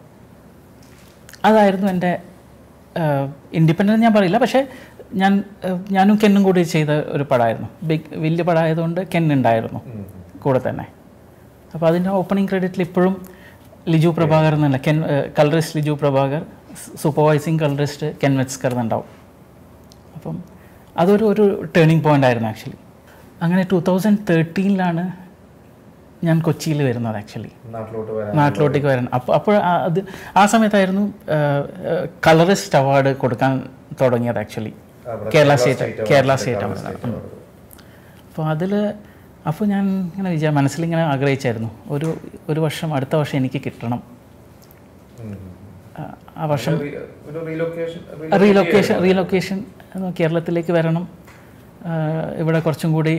അതായിരുന്നു എൻ്റെ ഇൻഡിപെൻഡൻ്റ് ഞാൻ പറയില്ല പക്ഷേ ഞാൻ ആ, ഞാനും കെന്നും കൂടി ചെയ്ത ഒരു പടമായിരുന്നു ബിഗ് വലിയ പടമായതുകൊണ്ട് കെൻ ഉണ്ടായിരുന്നു കൂടെ തന്നെ അപ്പോൾ അതിൻ്റെ ഓപ്പണിംഗ് ക്രെഡിറ്റിൽ ഇപ്പോഴും ലിജു പ്രഭാകർ എന്നല്ല Ken colourist Liju Prabhakar supervising colourist Ken വെറ്റ്സ്കർ എന്നുണ്ടാവും അപ്പം അതൊരു ഒരു ടേണിംഗ് പോയിന്റ് ആയിരുന്നു ആക്ച്വലി അങ്ങനെ ടൂ തൗസൻഡ് തേർട്ടീനിലാണ് ഞാൻ കൊച്ചിയിൽ വരുന്നത് ആക്ച്വലി നാട്ടിലോട്ട് വരാൻ നാട്ടിലോട്ടേക്ക് വരാൻ അപ്പോൾ അപ്പോൾ ആ- അത് ആ സമയത്തായിരുന്നു കളറിസ്റ്റ് അവാർഡ് കൊടുക്കാൻ തുടങ്ങിയത് ആക്ച്വലി അവിടെ Kerala state State Kerala Award, state Kerala award State Award. അപ്പോൾ അതിൽ അപ്പോൾ ഞാൻ ഇങ്ങനെ വിചാ മനസ്സിലിങ്ങനെ ആഗ്രഹിച്ചായിരുന്നു ഒരു ഒരു വർഷം അടുത്ത വർഷം എനിക്ക് കിട്ടണം ഉം. ആ, ആ വർഷം ഒരു re- ഒരു റീലൊക്കേഷൻ റീലൊക്കേഷൻ റീലൊക്കേഷൻ കേരളത്തിലേക്ക് വരണം ആ, ഇവിടെ കുറച്ചും കൂടി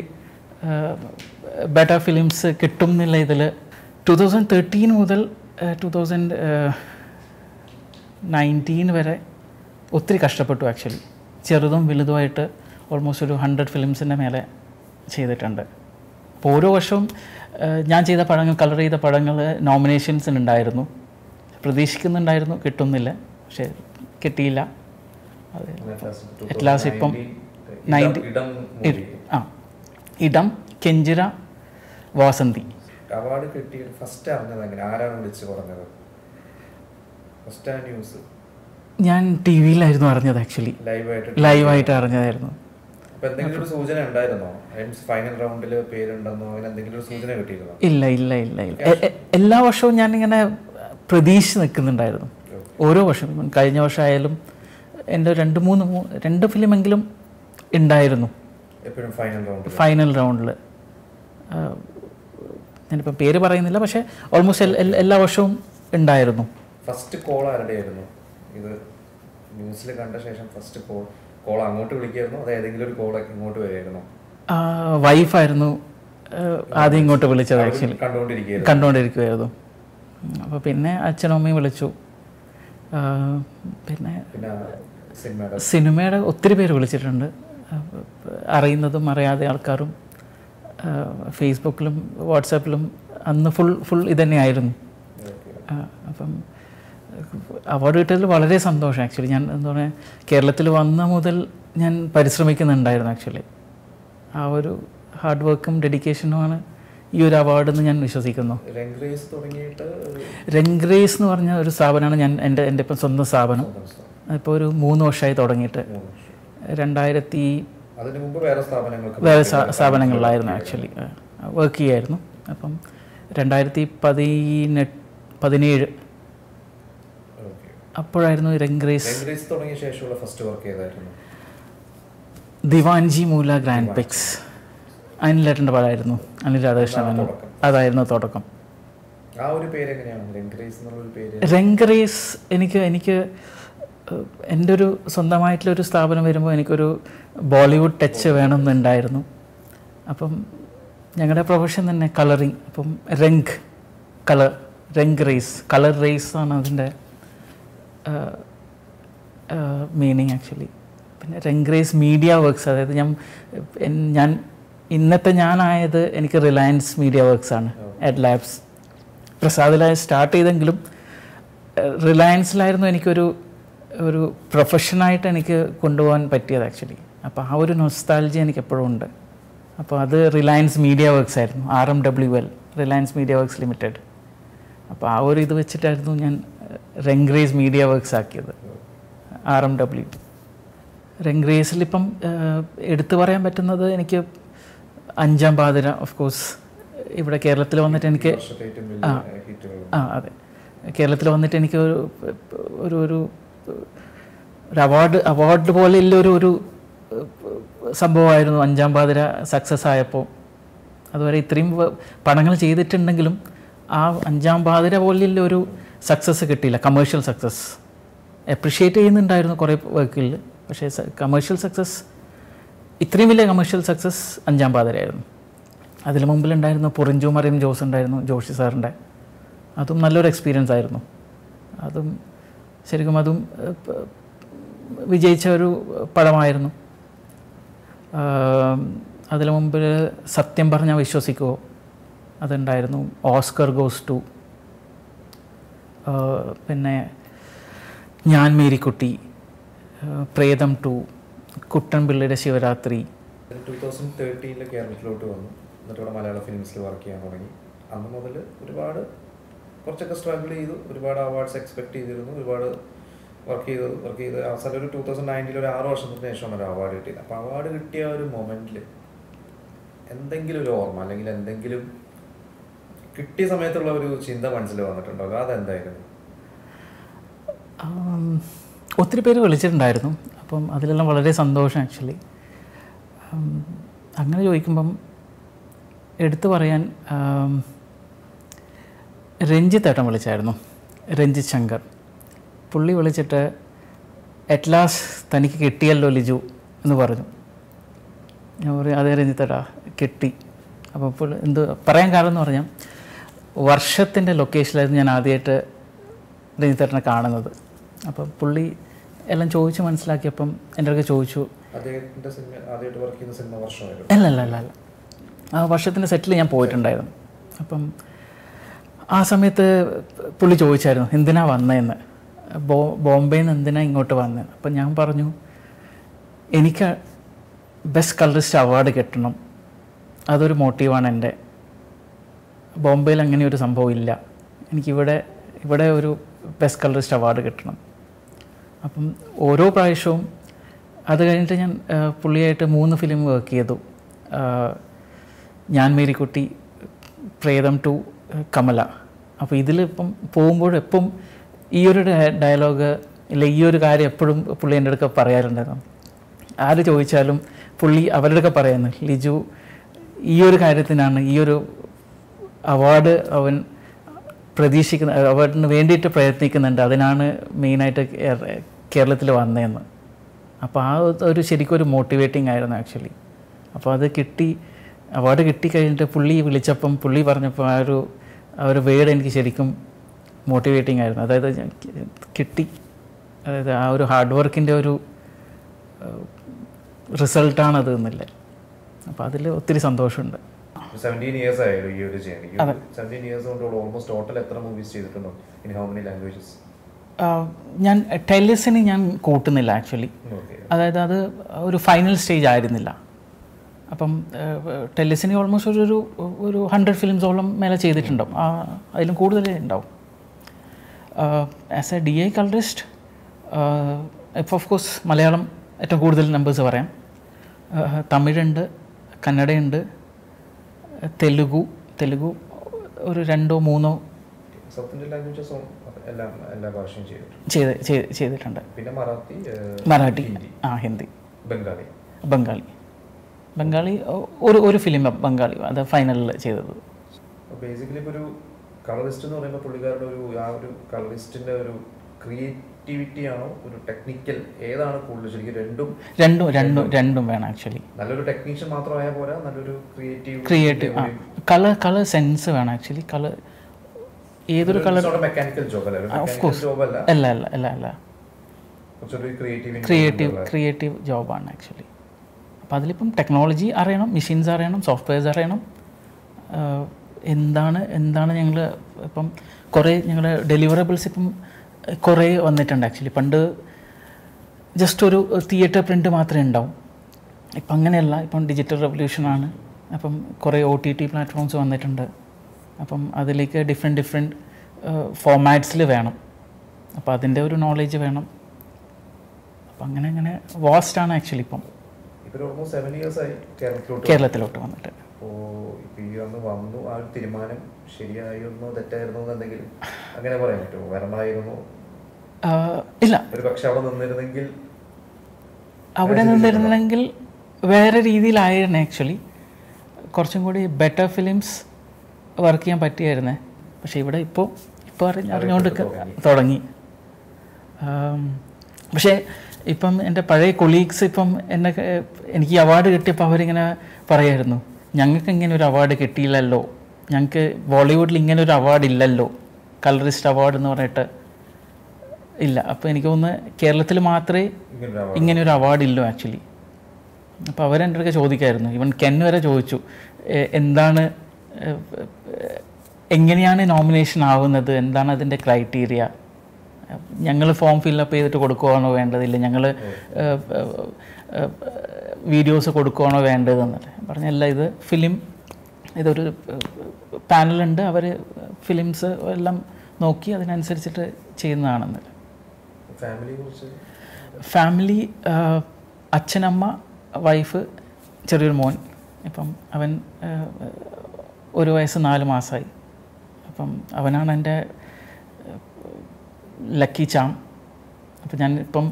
ബെറ്റർ ഫിലിംസ് കിട്ടും എന്നുള്ള ഇതിൽ ടു തൗസൻഡ് തേർട്ടീൻ മുതൽ ടു തൗസൻഡ് നയൻറ്റീൻ വരെ ഒത്തിരി കഷ്ടപ്പെട്ടു ആക്ച്വലി ചെറുതും വലുതുമായിട്ട് ഓൾമോസ്റ്റ് ഒരു ഹൺഡ്രഡ് ഫിലിംസിൻ്റെ മേലെ ചെയ്തിട്ടുണ്ട് അപ്പോൾ ഓരോ വർഷവും ആ, ഞാൻ ചെയ്ത പടങ്ങൾ കളർ ചെയ്ത പടങ്ങൾ നോമിനേഷൻസിന് ഉണ്ടായിരുന്നു പ്രതീക്ഷിക്കുന്നുണ്ടായിരുന്നു കിട്ടുന്നില്ല പക്ഷേ കിട്ടിയില്ല അത് At last ഇപ്പം 90 ഇടം ഇ- ആ ഇടം കെഞ്ചിര വാസന്തി അവാർഡ് കിട്ടി ഫസ്റ്റ് അറിഞ്ഞത് എങ്ങനെ ആരാണ് വിളിച്ച് പറഞ്ഞത് ഫസ്റ്റ് ആ ന്യൂസ് ഞാൻ ടി വിയിലായിരുന്നു അറിഞ്ഞത് ആക്ച്വലി ലൈവായിട്ട് ലൈവായിട്ട് അറിഞ്ഞതായിരുന്നു അപ്പൊ എന്തെങ്കിലും ഒരു സൂചന ഉണ്ടായിരുന്നോ ഫൈനൽ റൗണ്ടിൽ പേരുണ്ടെന്നോ അങ്ങനെ എന്തെങ്കിലും ഒരു സൂചന കിട്ടിയിരുന്നോ ഇല്ല ഇല്ല ഇല്ല ഇല്ല എ- എ- എല്ലാ വർഷവും ഞാനിങ്ങനെ പ്രതീക്ഷിച്ച് നിൽക്കുന്നുണ്ടായിരുന്നു ഓരോ വർഷവും ഇപ്പം കഴിഞ്ഞ വർഷമായാലും എൻ്റെ രണ്ട് മൂന്ന് മൂ- രണ്ട് ഫിലിമെങ്കിലും ഉണ്ടായിരുന്നു എപ്പോഴും ഫൈനൽ റൗണ്ടിൽ ഫൈനൽ റൗണ്ടിൽ ഞാനിപ്പം പേര് പറയുന്നില്ല പക്ഷേ ഓൾമോസ്റ്റ് എല്ലാ വർഷവും ഉണ്ടായിരുന്നു ഫസ്റ്റ് കോൾ ആരുടെയായിരുന്നു ഇത് ന്യൂസിൽ കണ്ട ശേഷം ഫസ്റ്റ് കോൾ കോൾ അങ്ങോട്ട് വിളിക്കായിരുന്നു അത് ഏതെങ്കിലും ഒരു കോൾ ഇങ്ങോട്ട് വരുമായിരുന്നു വൈഫായിരുന്നു ആദ്യം ഇങ്ങോട്ട് വിളിച്ചത് അവരും ആക്ച്വലി കണ്ടുകൊണ്ടിരിക്കുകയായിരുന്നു കണ്ടുകൊണ്ടിരിക്കുമായിരുന്നു അപ്പോൾ പിന്നെ അച്ഛനും അമ്മയും വിളിച്ചു ആ, പിന്നെ പിന്നെ സിനിമയുടെ സിനിമയുടെ ഒത്തിരി പേര് വിളിച്ചിട്ടുണ്ട് ആ, അറിയുന്നതും അറിയാതെ ആൾക്കാരും ആ, ഫേസ്ബുക്കിലും വാട്സാപ്പിലും അന്ന് ഫുൾ ഫുൾ ഇതന്നെയായിരുന്നു ആ, അപ്പം അവാർഡ് കിട്ടിയതിൽ വളരെ സന്തോഷം ആക്ച്വലി ഞാൻ എന്താ പറയുക കേരളത്തിൽ വന്ന മുതൽ ഞാൻ പരിശ്രമിക്കുന്നുണ്ടായിരുന്നു ആക്ച്വലി ആ ഒരു ഹാർഡ് വർക്കും ഡെഡിക്കേഷനുമാണ് ഈ ഒരു അവാർഡ് എന്ന് ഞാൻ വിശ്വസിക്കുന്നു രംഗ്രേസ് തുടങ്ങിയിട്ട് രംഗ്രേസ് എന്ന് പറഞ്ഞ ഒരു സ്ഥാപനമാണ് ഞാൻ എൻ്റെ എൻ്റെ ഇപ്പം സ്വന്തം സ്ഥാപനം സ്വന്തം സ്ഥാപനം. ഇപ്പോൾ ഒരു മൂന്ന് വർഷമായി തുടങ്ങിയിട്ട് മൂന്ന് വർഷം. രണ്ടായിരത്തി അതിന് മുമ്പ് വേറെ സ്ഥാപനങ്ങൾക്ക് വേറെ സ്ഥാ- സ്ഥാപനങ്ങളിലായിരുന്നു ആക്ച്വലി വർക്ക് ചെയ്യായിരുന്നു അപ്പം രണ്ടായിരത്തി പതിനെട്ട് പതിനേഴ് ഓക്കെ അപ്പോഴായിരുന്നു രംഗ്രേസ് രംഗ്രേസ് തുടങ്ങിയ ശേഷമുള്ള ഫസ്റ്റ് വർക്ക് ഏതായിരുന്നു ദിവാൻജി മൂല ഗ്രാൻഡ് പിക്സ് അനിലേട്ടൻ്റെ പടമായിരുന്നു അനിൽ രാധാകൃഷ്ണൻ അതാണ് മേനോൻ. തുടക്കം. അതായിരുന്നു തുടക്കം ആ ഒരു പേര് എങ്ങനെയാണ് രംഗ്രേസ് എന്നുള്ള ഒരു പേര് രംഗ്രേസ് എനിക്ക് എനിക്ക് ഏഹ്, എൻ്റെ ഒരു സ്വന്തമായിട്ടുള്ളൊരു സ്ഥാപനം വരുമ്പോൾ എനിക്കൊരു ബോളിവുഡ് ടച്ച് വേണമെന്നുണ്ടായിരുന്നു അപ്പം ഞങ്ങളുടെ പ്രൊഫഷൻ തന്നെ കളറിങ് അപ്പം Rang colour Rang race colour race ആണ് അതിൻ്റെ മീനിങ് ആക്ച്വലി പിന്നെ രംഗ് റേസ് മീഡിയ വർക്ക്സ് അതായത് ഞാൻ എൻ- ഞാൻ ഇന്നത്തെ ഞാനായത് എനിക്ക് റിലയൻസ് മീഡിയ വർക്ക്സ് ആണ് അറ്റ് ലാബ്സ് പ്രസാദിലായി സ്റ്റാർട്ട് ചെയ്തെങ്കിലും ഏഹ്, റിലയൻസിലായിരുന്നു എനിക്കൊരു ഒരു പ്രൊഫഷനായിട്ട് എനിക്ക് കൊണ്ടുപോകാൻ പറ്റിയത് ആക്ച്വലി അപ്പോൾ ആ ഒരു നൊസ്താൾജി എനിക്ക് എപ്പോഴും ഉണ്ട് അപ്പോൾ അത് റിലയൻസ് മീഡിയ വർക്ക്സ് ആയിരുന്നു R M W L Reliance Media Works Limited അപ്പോൾ ആ ഒരു ഇത് വെച്ചിട്ടായിരുന്നു ഞാൻ റെങ്ഗ്രേസ് മീഡിയ വർക്ക്സ് ആക്കിയത് ആർ എം ഡബ്ല്യു റെങ്ഗ്രേസിൽ ഇപ്പം ഏഹ്, എടുത്തു പറയാൻ പറ്റുന്നത് എനിക്ക് അഞ്ചാം പാതിര ഓഫ് കോഴ്സ് ഇവിടെ കേരളത്തിൽ വന്നിട്ട് എനിക്ക് വർഷത്തെ ഏറ്റവും വലിയ ഹിറ്റുകൾ ആ അതെ കേരളത്തിൽ വന്നിട്ട് എനിക്ക് ഒരു ഒരു ഒരു ഒരു അവാർഡ് അവാർഡ് പോലെയുള്ള ഒരു ഒരു സംഭവമായിരുന്നു അഞ്ചാം പാതിര സക്സസ് ആയപ്പോൾ അതുവരെ ഇത്രയും വ- പടങ്ങൾ ചെയ്തിട്ടുണ്ടെങ്കിലും ആ അഞ്ചാം പാതിര പോലെയുള്ള ഒരു സക്സസ് കിട്ടിയില്ല കമേഴ്ഷ്യൽ സക്സസ് അപ്രിഷ്യേറ്റ് ചെയ്യുന്നുണ്ടായിരുന്നു കുറേ വർക്കിൽ പക്ഷേ കമേഴ്ഷ്യൽ സക്സസ് ഇത്രയും വലിയ കമേഴ്ഷ്യൽ സക്സസ് അഞ്ചാം പാതിരയായിരുന്നു അതിന് മുമ്പിലുണ്ടായിരുന്നു പൊറിഞ്ചു മറിയം ജോസ് ഉണ്ടായിരുന്നു ജോഷി സാറിൻ്റെ അതും നല്ലൊരു എക്സ്പീരിയൻസ് ആയിരുന്നു അതും ശരിക്കും അതും ഏഹ്, പ- വിജയിച്ച ഒരു പടമായിരുന്നു അതിനു മുമ്പിൽ സത്യം പറഞ്ഞാൽ വിശ്വസിക്കുമോ അതുണ്ടായിരുന്നു ഓസ്കർ ഗോസ് ടു പിന്നെ ഞാൻ മേരിക്കുട്ടി ഏഹ്, പ്രേതം ടു കുട്ടൻപിള്ളയുടെ ശിവരാത്രി ടൂ തൗസൻഡ് തേർട്ടീനിൽ കേരളത്തിലോട്ട് വന്നു എന്നിട്ട് ഇവിടെ മലയാള ഫിലിംസിൽ വർക്ക് ചെയ്യാൻ തുടങ്ങി അന്ന് മുതൽ ഒരുപാട് കുറച്ചൊക്കെ സ്ട്രഗിൾ ചെയ്തു ഒരുപാട് അവാർഡ്സ് എക്സ്പെക്ട് ചെയ്തിരുന്നു ഒരുപാട് വർക്ക് ചെയ്തു വർക്ക് ചെയ്ത് അവസാനം ഒരു ടൂ തൗസൻഡ് നയൻറ്റീൻ ഒരു ആറ് വർഷത്തിന് ശേഷമാണ് ഒരു അവാർഡ് കിട്ടിയത് അപ്പോൾ അവാർഡ് കിട്ടിയ ആ ഒരു മൊമെൻറ്റിൽ എന്തെങ്കിലും ഒരു ഓർമ്മ അല്ലെങ്കിൽ എന്തെങ്കിലും കിട്ടിയ സമയത്തുള്ള ഒരു ചിന്ത മനസ്സിൽ വന്നിട്ടുണ്ടോ അതെന്തായിരുന്നു ആം, ഒത്തിരി പേര് വിളിച്ചിട്ടുണ്ടായിരുന്നു അപ്പം അതിലെല്ലാം വളരെ സന്തോഷം ആക്ച്വലി അങ്ങനെ ചോദിക്കുമ്പം എടുത്തു പറയാൻ ആം, രഞ്ജിത്ത് ഏട്ടൻ വിളിച്ചായിരുന്നു രഞ്ജിത്ത് ശങ്കർ പുള്ളി വിളിച്ചിട്ട് അറ്റ്ലാസ് തനിക്ക് കിട്ടിയല്ലോ ലിജു എന്ന് പറഞ്ഞു ഞാൻ പറയും അതേ രഞ്ജിത്തേട്ടാ കിട്ടി അപ്പോൾ ഇപ്പോൾ എന്ത് പറയാൻ കാരണം എന്ന് പറഞ്ഞാൽ വർഷത്തിൻ്റെ ലൊക്കേഷനിലായിരുന്നു ഞാൻ ആദ്യമായിട്ട് രഞ്ജിത്തേട്ടനെ കാണുന്നത് അപ്പം പുള്ളി എല്ലാം ചോദിച്ച് മനസ്സിലാക്കിയപ്പം എൻ്റെ അടുത്ത് ചോദിച്ചു അദ്ദേഹത്തിൻ്റെ സിനിമ ആദ്യമായിട്ട് വർക്ക് ചെയ്യുന്ന സിനിമ വർഷമായിരുന്നു അല്ല അല്ല അല്ല അല്ല ആ വർഷത്തിൻ്റെ സെറ്റിൽ ഞാൻ പോയിട്ടുണ്ടായിരുന്നു അപ്പം ആ സമയത്ത് പുള്ളി ചോദിച്ചായിരുന്നു എന്തിനാ വന്നതെന്ന് ബോ ബോംബെയിൽ നിന്ന് എന്തിനാ ഇങ്ങോട്ട് വന്നത് അപ്പം ഞാൻ പറഞ്ഞു എനിക്ക് ബെസ്റ്റ് കളറിസ്റ്റ് അവാർഡ് കിട്ടണം അതൊരു മോട്ടീവാണ് എൻ്റെ ബോംബെയിൽ അങ്ങനെ ഒരു സംഭവം ഇല്ല എനിക്കിവിടെ ഇവിടെ ഒരു ബെസ്റ്റ് കളറിസ്റ്റ് അവാർഡ് കിട്ടണം അപ്പം ഓരോ പ്രാവശ്യവും അത് കഴിഞ്ഞിട്ട് ഞാൻ ആ, പുള്ളിയായിട്ട് മൂന്ന് ഫിലിം വർക്ക് ചെയ്തു ആ, ഞാൻ മേരിക്കുട്ടി പ്രേതം ടു കമല അപ്പോൾ ഇതിലിപ്പം പോകുമ്പോൾ എപ്പം ഈ ഒരു ഡയലോഗ് ഇല്ല ഈ ഒരു കാര്യം എപ്പോഴും പുള്ളി എൻ്റെ അടുക്ക പറയാറുണ്ടായിരുന്നു ആര് ചോദിച്ചാലും പുള്ളി അവരുടെ ഒക്കെ പറയുന്നു ലിജു ഈ ഒരു കാര്യത്തിനാണ് ഈ ഒരു അവാർഡ് അവൻ പ്രതീക്ഷിക്കുന്ന അവാർഡിന് വേണ്ടിയിട്ട് പ്രയത്നിക്കുന്നുണ്ട് അതിനാണ് മെയിനായിട്ട് കേരളത്തിൽ വന്നതെന്ന് അപ്പോൾ ആ ഒരു ശരിക്കും ഒരു മോട്ടിവേറ്റിംഗ് ആയിരുന്നു ആക്ച്വലി അപ്പോൾ അത് കിട്ടി അവാർഡ് കിട്ടിക്കഴിഞ്ഞിട്ട് പുള്ളി വിളിച്ചപ്പം പുള്ളി പറഞ്ഞപ്പോൾ ആ ഒരു ആ ഒരു വേർഡ് എനിക്ക് ശരിക്കും മോട്ടിവേറ്റിംഗ് ആയിരുന്നു അതായത് ഞാൻ കി- കിട്ടി അതായത് ആ ഒരു ഹാർഡ് വർക്കിൻ്റെ ഒരു റിസൾട്ടാണത് എന്നില്ല അപ്പോൾ അതിൽ ഒത്തിരി സന്തോഷമുണ്ട് സെവൻറ്റീൻ ഇയേഴ്സ് ആയാലും ഈ ഒരു ജേണി സെവൻറ്റീൻ ഇയേഴ്സ് കൊണ്ട് ഓൾമോസ്റ്റ് ടോട്ടൽ എത്ര മൂവീസ് ചെയ്തിട്ടുണ്ടോ ഇൻ ഹൗ മെനി ലാംഗ്വേജസ് ആ, ഞാൻ ടെലിസിന് ഞാൻ കൂട്ടുന്നില്ല ആക്ച്വലി ഓക്കെ അതായത് അത് ഒരു ഫൈനൽ സ്റ്റേജ് ആയിരുന്നില്ല അപ്പം ടെലിസിനി ഓൾമോസ്റ്റ് ഒരു ഒരു ഒരു ഹൺഡ്രഡ് ഫിലിംസോളം മേലെ ചെയ്തിട്ടുണ്ടാവും ആ, അതിലും കൂടുതൽ ഉണ്ടാവും as a D I colourist ഇപ്പോൾ ഓഫ് കോഴ്സ് മലയാളം ഏറ്റവും കൂടുതൽ നമ്പേഴ്സ് പറയാം ആഹ് തമിഴുണ്ട് കന്നഡയുണ്ട് തെലുഗു തെലുഗു ഒരു രണ്ടോ മൂന്നോ സൗത്ത് ഇന്ത്യൻ ലാംഗ്വേജസ് എല്ലാം എല്ലാ ഭാഷയും ചെയ്തിട്ടുണ്ട് ചെയ്ത് ചെയ്ത് ചെയ്തിട്ടുണ്ട് പിന്നെ മറാത്തി ഏഹ്, മറാഠി ഹിന്ദി ആ ഹിന്ദി ബംഗാളി ബംഗാളി ബംഗാളി ഒ- ഒരു ഒരു ഫിലിം ബംഗാളി അത് ഫൈനലിൽ ചെയ്തത് ബേസിക്കലി ഇപ്പോൾ ഒരു കളറിസ്റ്റ് എന്ന് പറയുമ്പോൾ പുള്ളിക്കാരുടെ ഒരു ആ ഒരു കളറിസ്റ്റിന്റെ ഒരു ക്രിയേറ്റിവിറ്റി ആണോ ഒരു ടെക്നിക്കൽ ഏതാണ് കൂടുതൽ ശരിക്കും രണ്ടും രണ്ടും രണ്ടും രണ്ടും വേണം ആക്ച്വലി നല്ലൊരു ടെക്നീഷ്യൻ മാത്രമായാൽ പോരാ നല്ലൊരു ക്രിയേറ്റീവ് ക്രിയേറ്റീവ് ആ കളർ കളർ സെൻസ് വേണം ആക്ച്വലി കളർ ഏതൊരു കളർ മെക്കാനിക്കൽ ജോബ് അല്ല of മെക്കാനിക്കൽ course. ജോബ് അല്ല അല്ല അല്ല അല്ല അല്ല കുറച്ചൊരു ക്രിയേറ്റീവ് ക്രിയേറ്റീവ് ക്രിയേറ്റീവ് ജോബാണ് ആക്ച്വലി അപ്പോൾ അതിലിപ്പം ടെക്നോളജി അറിയണം മെഷീൻസ് അറിയണം സോഫ്റ്റ്വെയർസ് അറിയണം ആഹ് എന്താണ് എന്താണ് ഞങ്ങൾ ഇപ്പം കുറേ ഞങ്ങൾ ഡെലിവറബിൾസ് ഇപ്പം കുറേ വന്നിട്ടുണ്ട് ആക്ച്വലി പണ്ട് ജസ്റ്റ് ഒരു തിയേറ്റർ പ്രിൻ്റ് മാത്രമേ ഉണ്ടാവും ഇപ്പം അങ്ങനെയല്ല ഇപ്പം ഡിജിറ്റൽ റെവല്യൂഷനാണ് അപ്പം കുറേ ഒ ടി ടി പ്ലാറ്റ്ഫോംസ് വന്നിട്ടുണ്ട് അപ്പം അതിലേക്ക് ഡിഫറെൻറ്റ് ഡിഫറെൻറ്റ് ഫോമാറ്റ്സിൽ വേണം അപ്പോൾ അതിൻ്റെ ഒരു നോളേജ് വേണം അപ്പം അങ്ങനെ അങ്ങനെ വാസ്റ്റാണ് ആക്ച്വലി ഇപ്പം ഇപ്പൊ ഓൾമോസ്റ്റ് സെവൻ ഇയേഴ്സ് ആയി കേരളത്തിലോട്ട് കേരളത്തിലോട്ട് വന്നിട്ട് അപ്പോ ഇപ്പൊ ഈ അന്ന് വന്നു ആ ഒരു തീരുമാനം ശരിയായിരുന്നോ തെറ്റായിരുന്നോ എന്ന് എന്തെങ്കിലും അങ്ങനെ പറയാൻ പറ്റുമോ വരണമായിരുന്നു ആഹ് ഇല്ല ഒരു പക്ഷെ അവിടെ നിന്നിരുന്നെങ്കിൽ അവിടെ നിന്നിരുന്നെങ്കിൽ വേറെ രീതിയിലായിരുന്നു ആക്ച്വലി കുറച്ചും കൂടി ബെറ്റർ ഫിലിംസ് വർക്ക് ചെയ്യാൻ പറ്റിയായിരുന്നേ പക്ഷേ ഇവിടെ ഇപ്പോൾ ഇപ്പോൾ അറിഞ്ഞ അറിഞ്ഞുകൊണ്ട് തുടങ്ങി ആം, പക്ഷേ ഇപ്പം എൻ്റെ പഴയ കൊളീഗ്സ് ഇപ്പം എന്നെ ക- എനിക്ക് ഈ അവാർഡ് കിട്ടിയപ്പോൾ അവരിങ്ങനെ പറയായിരുന്നു ഞങ്ങൾക്ക് ഇങ്ങനെ ഒരു അവാർഡ് കിട്ടിയില്ലല്ലോ ഞങ്ങൾക്ക് ബോളിവുഡിൽ ഇങ്ങനെ ഒരു അവാർഡ് ഇല്ലല്ലോ കളറിസ്റ്റ് അവാർഡ് എന്ന് പറഞ്ഞിട്ട് ഇല്ല അപ്പോൾ എനിക്ക് തോന്നുന്നു കേരളത്തിൽ മാത്രമേ ഇങ്ങനെ ഒരു ഇങ്ങനെ ഒരു അവാർഡ് ഇല്ലോ ആക്ച്വലി അപ്പോൾ അവരെൻ്റെ അടുക്ക ചോദിക്കായിരുന്നു ഈവൻ കെൻ വരെ ചോദിച്ചു "എ- എന്താണ് എ- എ- എങ്ങനെയാണ് നോമിനേഷൻ ആവുന്നത് എന്താണ് അതിൻ്റെ ക്രൈറ്റീരിയ ഞങ്ങൾ ഫോം ഫില്ലപ്പ് ചെയ്തിട്ട് കൊടുക്കുകയാണോ വേണ്ടതില്ല ഞങ്ങൾ വീഡിയോസ് കൊടുക്കുകയാണോ വേണ്ടതെന്നല്ലേ പറഞ്ഞല്ല ഇത് ഫിലിം ഇതൊരു പാനലുണ്ട് അവർ ഫിലിംസ് എല്ലാം നോക്കി അതിനനുസരിച്ചിട്ട് ചെയ്യുന്നതാണെന്നല്ലേ ഫാമിലിയെ കുറിച്ച് ഫാമിലി ആഹ്, അച്ഛനമ്മ വൈഫ് ചെറിയൊരു മോൻ ഇപ്പം അവൻ ആഹ്, ഒരു വയസ്സ് നാല് മാസമായി അപ്പം അവനാണ് എൻ്റെ ലക്കി ചാം അപ്പം ഞാൻ ഇപ്പം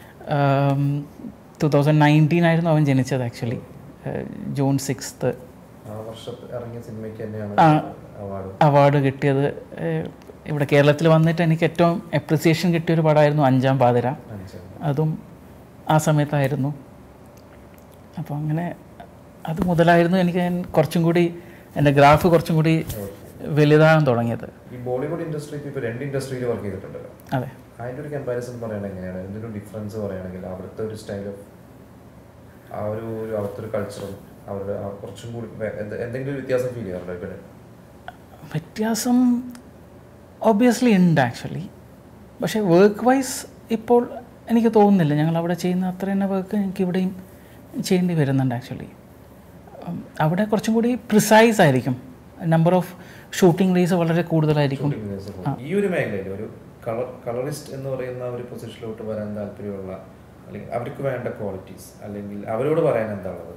ടു തൗസൻഡ് നയൻറ്റീൻ ആയിരുന്നു അവൻ ജനിച്ചത് ആക്ച്വലി ജൂൺ സിക്സ്ത്ത് ആ വർഷത്ത് ഇറങ്ങിയ സിനിമയ്ക്ക് തന്നെയാണ് ആ. അവാർഡ് അവാർഡ് കിട്ടിയത് ഏഹ്, ഇവിടെ കേരളത്തിൽ വന്നിട്ട് എനിക്ക് ഏറ്റവും അപ്രിസിയേഷൻ കിട്ടിയൊരു പടമായിരുന്നു അഞ്ചാം പാതിര അതും ആ സമയത്തായിരുന്നു അപ്പോൾ അങ്ങനെ അത് മുതലായിരുന്നു എനിക്ക് ഞാൻ കുറച്ചും കൂടി എൻ്റെ ഗ്രാഫ് കുറച്ചും കൂടി വലുതാകാൻ തുടങ്ങിയത് ഈ ബോളിവുഡ് ഇൻഡസ്ട്രി ഇപ്പൊ രണ്ട് ഇൻഡസ്ട്രിയിൽ വർക്ക് ചെയ്തിട്ടുണ്ടല്ലോ അതെ അതിന്റെ ഒരു കമ്പാരിസൺ പറയുകയാണെങ്കിൽ എങ്ങനെയാണ് എന്തൊരു ഡിഫറൻസ് പറയുകയാണെങ്കിൽ അവിടുത്തെ ഒരു സ്റ്റൈൽ ഓഫ് ആ ഒരു ഒരു അവിടുത്തെ ഒരു കൾച്ചറും അവരുടെ ആ കുറച്ചും കൂടി വേ- എന്ത്- എന്തെങ്കിലും ഒരു വ്യത്യാസം ഫീൽ ചെയ്യാറുണ്ടോ ഇവിടെ വ്യത്യാസം ഒബ്വിയസ്ലി ഉണ്ട് ആക്ച്വലി പക്ഷേ വർക്ക് വൈസ് ഇപ്പോൾ എനിക്ക് തോന്നുന്നില്ല ഞങ്ങൾ അവിടെ ചെയ്യുന്ന അത്ര തന്നെ വർക്ക് എനിക്ക് ഇവിടെയും ചെയ്യേണ്ടി വരുന്നുണ്ട് ആക്ച്വലി അവിടെ കുറച്ചും കൂടി പ്രിസൈസ് ആയിരിക്കും നമ്പർ ഓഫ് ഷൂട്ടിംഗ് ഡേയ്സ് വളരെ കൂടുതലായിരിക്കും shooting days ഒക്കെ. ഈ ഒരു മേഖലയിൽ ഒരു കളർ കളറിസ്റ്റ് എന്ന് പറയുന്ന ഒരു പൊസിഷനിലോട്ട് വരാൻ താല്പര്യമുള്ള അല്ലെങ്കിൽ അവർക്ക് വേണ്ട ക്വാളിറ്റീസ് അല്ലെങ്കിൽ അവരോട് പറയാൻ എന്താണുള്ളത്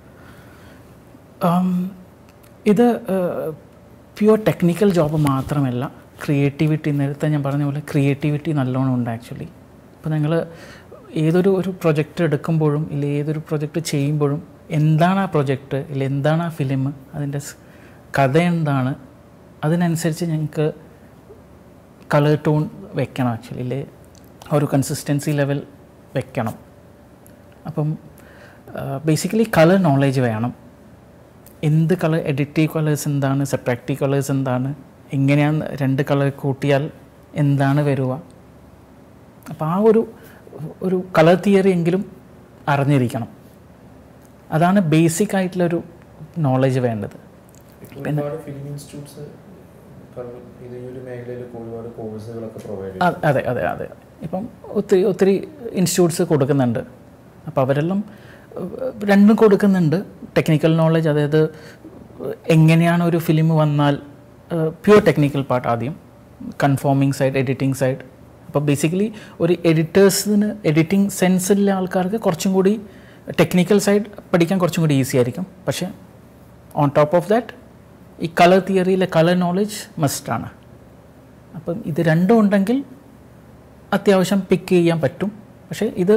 Um, ഇത് പ്യുവർ ടെക്നിക്കൽ ജോബ് മാത്രമല്ല ക്രിയേറ്റിവിറ്റി നേരത്തെ ഞാൻ പറഞ്ഞ പോലെ ക്രിയേറ്റിവിറ്റി നല്ലോണം ഉണ്ട് ആക്ച്വലി അപ്പോൾ ഞങ്ങൾ ഏതൊരു ഒരു പ്രൊജക്റ്റ് എടുക്കുമ്പോഴും ഇല്ല ഏതൊരു പ്രൊജക്റ്റ് ചെയ്യുമ്പോഴും എന്താണ് ആ പ്രൊജക്റ്റ് ഇല്ല എന്താണ് ആ ഫിലിം അതിൻ്റെ സ് കഥ എന്താണ് അതിനനുസരിച്ച് ഞങ്ങൾക്ക് കളർ ടൂൺ വെക്കണം ആക്ച്വലി ഇല്ലേ ആ ഒരു കൺസിസ്റ്റൻസി ലെവൽ വെക്കണം അപ്പം ബേസിക്കലി കളർ നോളേജ് വേണം എന്ത് കളർ എഡിറ്റീവ് കളേഴ്സ് എന്താണ് സെപ്രാക്റ്റീവ് കളേഴ്സ് എന്താണ് എങ്ങനെയാണ് രണ്ട് കളർ കൂട്ടിയാൽ എന്താണ് വരിക അപ്പോൾ ആ ഒരു ഒരു കളർ തിയറി എങ്കിലും അറിഞ്ഞിരിക്കണം അതാണ് ബേസിക് ആയിട്ടുള്ളൊരു നോളേജ് വേണ്ടത് ഇപ്പോൾ ഒരുപാട് ഫിലിം ഇൻസ്റ്റിറ്റ്യൂട്ട്സ് ഇത് ഈ ഒരു മേഖലയിൽ ഒരുപാട് കോഴ്സുകളൊക്കെ പ്രൊവൈഡ് അ- അതെ അതെ അതെ ഇപ്പം ഒത്തിരി ഒത്തിരി ഇൻസ്റ്റിറ്റ്യൂട്ട്സ് കൊടുക്കുന്നുണ്ട് അപ്പോൾ അവരെല്ലാം ഏഹ്, രണ്ടും കൊടുക്കുന്നുണ്ട് ടെക്നിക്കൽ നോളജ് അതായത് എങ്ങനെയാണ് ഒരു ഫിലിം വന്നാൽ പ്യുവർ ടെക്നിക്കൽ പാർട്ട് ആദ്യം കൺഫോമിങ് സൈഡ് എഡിറ്റിംഗ് സൈഡ് അപ്പോൾ ബേസിക്കലി ഒരു എഡിറ്റേഴ്സിന് എഡിറ്റിംഗ് സെൻസിലുള്ള ആൾക്കാർക്ക് കുറച്ചും കൂടി ടെക്നിക്കൽ സൈഡ് പഠിക്കാൻ കുറച്ചും കൂടി ഈസി ആയിരിക്കും പക്ഷേ ഓൺ ടോപ്പ് ഓഫ് ദാറ്റ് ഈ കളർ തിയറിയിലെ കളർ നോളജ് മസ്റ്റാണ് അപ്പം ഇത് രണ്ടും ഉണ്ടെങ്കിൽ അത്യാവശ്യം പിക്ക് ചെയ്യാൻ പറ്റും പക്ഷേ ഇത്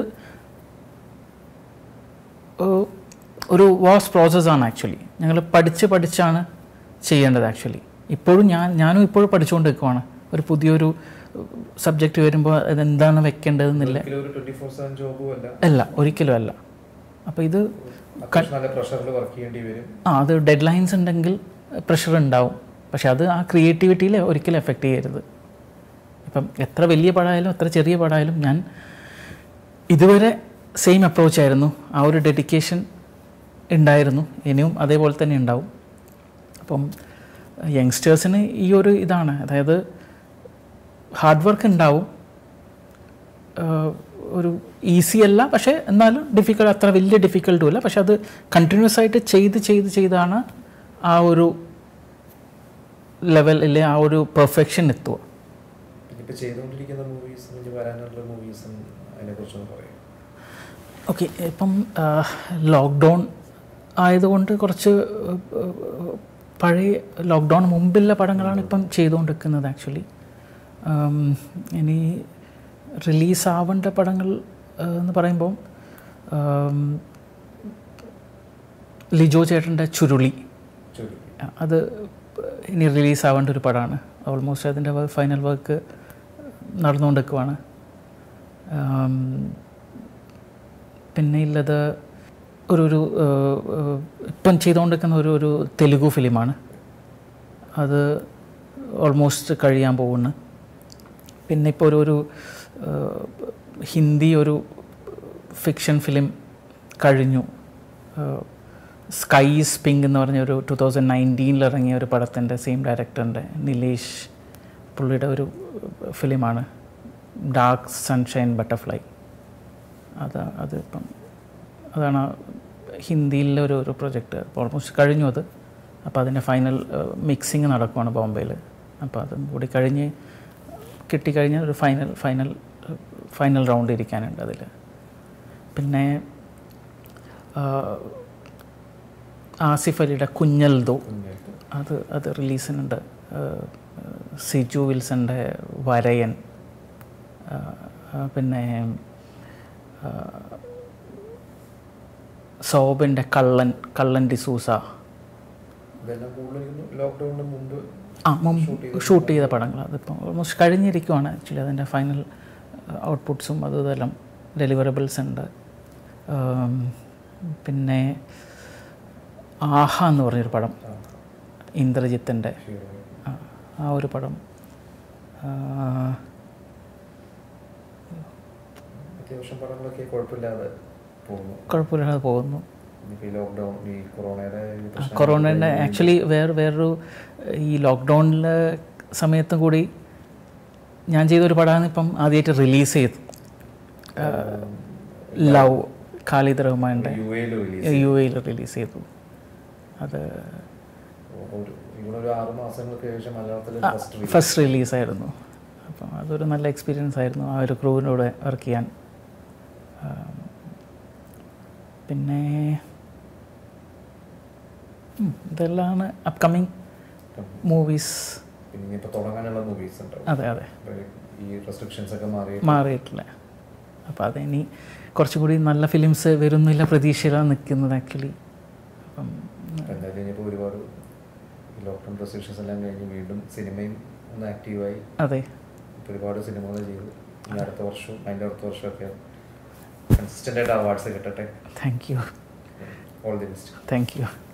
ഏഹ്, ഒരു വാസ് പ്രോസസ്സാണ് ആക്ച്വലി ഞങ്ങൾ പഠിച്ച് പഠിച്ചാണ് ചെയ്യേണ്ടത് ആക്ച്വലി ഇപ്പോഴും ഞാൻ ഞാനും ഇപ്പോഴും പഠിച്ചുകൊണ്ട് നിൽക്കുവാണ് ഒരു പുതിയൊരു സബ്ജക്റ്റ് വരുമ്പോൾ അതെന്താണ് വെക്കേണ്ടതെന്നില്ല ഒരിക്കലും ഒരു ട്വന്റി ഫോർ സെവൻ ജോബും അല്ല അല്ല ഒരിക്കലും അല്ല അപ്പോൾ ഇത് അത്യാവശ്യം നല്ല പ്രഷറിൽ വർക്ക് ചെയ്യേണ്ടി വരും ആ അത് ഡെഡ് ലൈൻസ് ഉണ്ടെങ്കിൽ പ്രഷർ ഉണ്ടാവും പക്ഷെ അത് ആ ക്രിയേറ്റിവിറ്റിയിൽ ഒരിക്കലും എഫക്റ്റ് ചെയ്യരുത് ഇപ്പം എത്ര വലിയ പടമായാലും എത്ര ചെറിയ പടമായാലും ഞാൻ ഇതുവരെ സെയിം അപ്രോച്ച് ആയിരുന്നു ആ ഒരു ഡെഡിക്കേഷൻ ഉണ്ടായിരുന്നു ഇനിയും അതേപോലെ തന്നെ ഉണ്ടാവും അപ്പം യങ്സ്റ്റേഴ്സിന് ഈ ഒരു ഇതാണ് അതായത് ഹാർഡ് വർക്ക് ഉണ്ടാവും ആഹ് ഒരു ഈസി അല്ല പക്ഷേ എന്നാലും ഡിഫിക്കൽട്ട് അത്ര വലിയ ഡിഫിക്കൽട്ടും ഇല്ല പക്ഷെ അത് കണ്ടിന്യൂസ് ആയിട്ട് ചെയ്ത് ചെയ്ത് ചെയ്താണ് ആ ഒരു ലെവൽ അല്ലെ ആ ഒരു പെർഫെക്ഷൻ എത്തുക ഇപ്പൊ ചെയ്തുകൊണ്ടിരിക്കുന്ന മൂവീസും ഇനി വരാനുള്ള മൂവീസും അതിനെ കുറിച്ചൊന്ന് പറയാം ഓക്കെ ഇപ്പം ലോക്ക്ഡൗൺ ആയതുകൊണ്ട് കുറച്ച് ആഹ്, പഴയ ലോക്ക്ഡൗൺ മുമ്പുള്ള പടങ്ങളാണ് ഇപ്പം ചെയ്തുകൊണ്ടിരിക്കുന്നത് ആക്ച്വലി ഇനി റിലീസ് ആവേണ്ട പടങ്ങൾ ആഹ്, എന്ന് പറയുമ്പോൾ ആം, ലിജോ ചേട്ടൻ്റെ ചുരുളി ചുരുക്കി അത് ഇനി റിലീസ് ആവേണ്ട ഒരു പടമാണ് ഓൾമോസ്റ്റ് അതിൻ്റെ ഫൈനൽ വർക്ക് നടന്നുകൊണ്ടിരിക്കുവാണ് ആം, പിന്നെ ഉള്ളത് ഒരു ഒരു ഏഹ്, ഏഹ്, ഇപ്പം ചെയ്തുകൊണ്ടിരിക്കുന്ന ഒരു ഒരു തെലുഗു ഫിലിമാണ് അത് ഓൾമോസ്റ്റ് കഴിയാൻ പോകുന്നു പിന്നെ ഇപ്പോൾ ഒരു ഒരു ഏഹ്, ഹിന്ദി ഒരു ഫിക്ഷൻ ഫിലിം കഴിഞ്ഞു സ്കൈസ് പിങ്ക് എന്ന് പറഞ്ഞ ഒരു ടു തൗസൻഡ് നയൻറ്റീനിൽ ഇറങ്ങിയ ഒരു പടത്തിൻ്റെ സെയിം ഡയറക്ടറിൻ്റെ നിലേഷ് പുള്ളിയുടെ ഒരു ഫിലിമാണ് ഡാർക്ക് സൺഷൈൻ ബട്ടർഫ്ലൈ അത് അത് ഇപ്പം അതാണ് ഹിന്ദിയിലെ ഒരു ഒരു പ്രൊജക്റ്റ് ഓൾമോസ്റ്റ് കഴിഞ്ഞു അത് അപ്പോൾ അതിൻ്റെ ഫൈനൽ മിക്സിങ് നടക്കുവാണ് ബോംബെയിൽ അപ്പോൾ അതും കൂടി കഴിഞ്ഞ് കിട്ടിക്കഴിഞ്ഞാൽ ഒരു ഫൈനൽ ഫൈനൽ ഫൈനൽ റൗണ്ട് ഇരിക്കാനുണ്ട് അതിൽ പിന്നെ ആ, ആസിഫ് അലിയുടെ കുഞ്ഞൽദോ കുഞ്ഞായിട്ട് അത് അത് റിലീസിനുണ്ട് സിജു വിൽസൻ്റെ വരയൻ ആ, ആ, പിന്നെ ആ, സോബിൻ്റെ കള്ളൻ കള്ളൻ ഡിസൂസ ഇതെല്ലാം കൂടുതലും ലോക്ക്ഡൌണിന് മുമ്പ് ആ മുമ്പ് ഷൂട്ട് ചെയ്ത പടങ്ങൾ അതിപ്പോൾ ഓൾമോസ്റ്റ് കഴിഞ്ഞിരിക്കുവാണ് ആക്ച്വലി അതിൻ്റെ ഫൈനൽ ഔട്ട്പുട്ട്സും അതും ഇതെല്ലാം ഡെലിവറബിൾസ് ഉണ്ട് ആം, പിന്നെ ആഹ എന്ന് പറഞ്ഞൊരു പടം ആ, ഇന്ദ്രജിത്തിൻ്റെ hero. ആ, ആ ഒരു പടം ആ, അത്യാവശ്യം പടങ്ങളൊക്കെ കുഴപ്പമില്ലാതെ പോകുന്നു കുഴപ്പമില്ലാതെ പോകുന്നു ഇനിയിപ്പോൾ ഈ ലോക്ക്ഡൗൺ ഈ കൊറോണയുടെ ഈ പ്രശ്നം കൊറോണയുടെ ആക്ച്വലി വേറെ വേറൊരു ഈ ലോക്ക്ഡൗണിലെ സമയത്തും കൂടി ഞാൻ ചെയ്തൊരു പടമാണ് ഇപ്പം ആദ്യമായിട്ട് റിലീസ് ചെയ്തു ലവ് ഖാലിദ് റഹ്മാൻ്റെ യു എയിൽ റിലീസ് യു എയിൽ റിലീസ് ചെയ്തു അത് ഒരു ഇവിടെ ഒരു ആറ് മാസങ്ങൾക്ക് ശേഷം മലയാളത്തിൽ ഫസ്റ്റ് റിലീസ് ഫസ്റ്റ് റിലീസായിരുന്നു അപ്പം അതൊരു നല്ല എക്സ്പീരിയൻസ് ആയിരുന്നു ആ ഒരു ക്രൂവിനൂടെ വർക്ക് ചെയ്യാൻ ആം, പിന്നെ ഉം, ഇതെല്ലാമാണ് അപ്കമിങ് മൂവീസ് പിന്നെ ഇനിയിപ്പോൾ തുടങ്ങാനുള്ള മൂവീസ് ഉണ്ടാവും അതെ അതെ അപ്പോൾ ഈ റെസ്ട്രിക്ഷൻസ് ഒക്കെ മാറി മാറിയിട്ടില്ല അപ്പോൾ അതിനി കുറച്ചും കൂടി നല്ല ഫിലിംസ് വരുന്നില്ല പ്രതീക്ഷയിലാണ് നിൽക്കുന്നത് ആക്ച്വലി അപ്പം എന്തായാലും ഇനിയിപ്പോൾ ഒരുപാട് ലോക്ക്ഡൗൺ റെസ്ട്രിക്ഷൻസ് എല്ലാം കഴിഞ്ഞ് വീണ്ടും സിനിമയും ഒന്ന് ആക്റ്റീവായി അതെ ഇപ്പോൾ ഒരുപാട് സിനിമകൾ ചെയ്തു ഇനി അടുത്ത വർഷവും അതിൻ്റെ അടുത്ത വർഷമൊക്കെ കൺസിസ്റ്റൻ്റ് ആയിട്ട് അവാർഡ്സ് കിട്ടട്ടെ thank you all the best thank U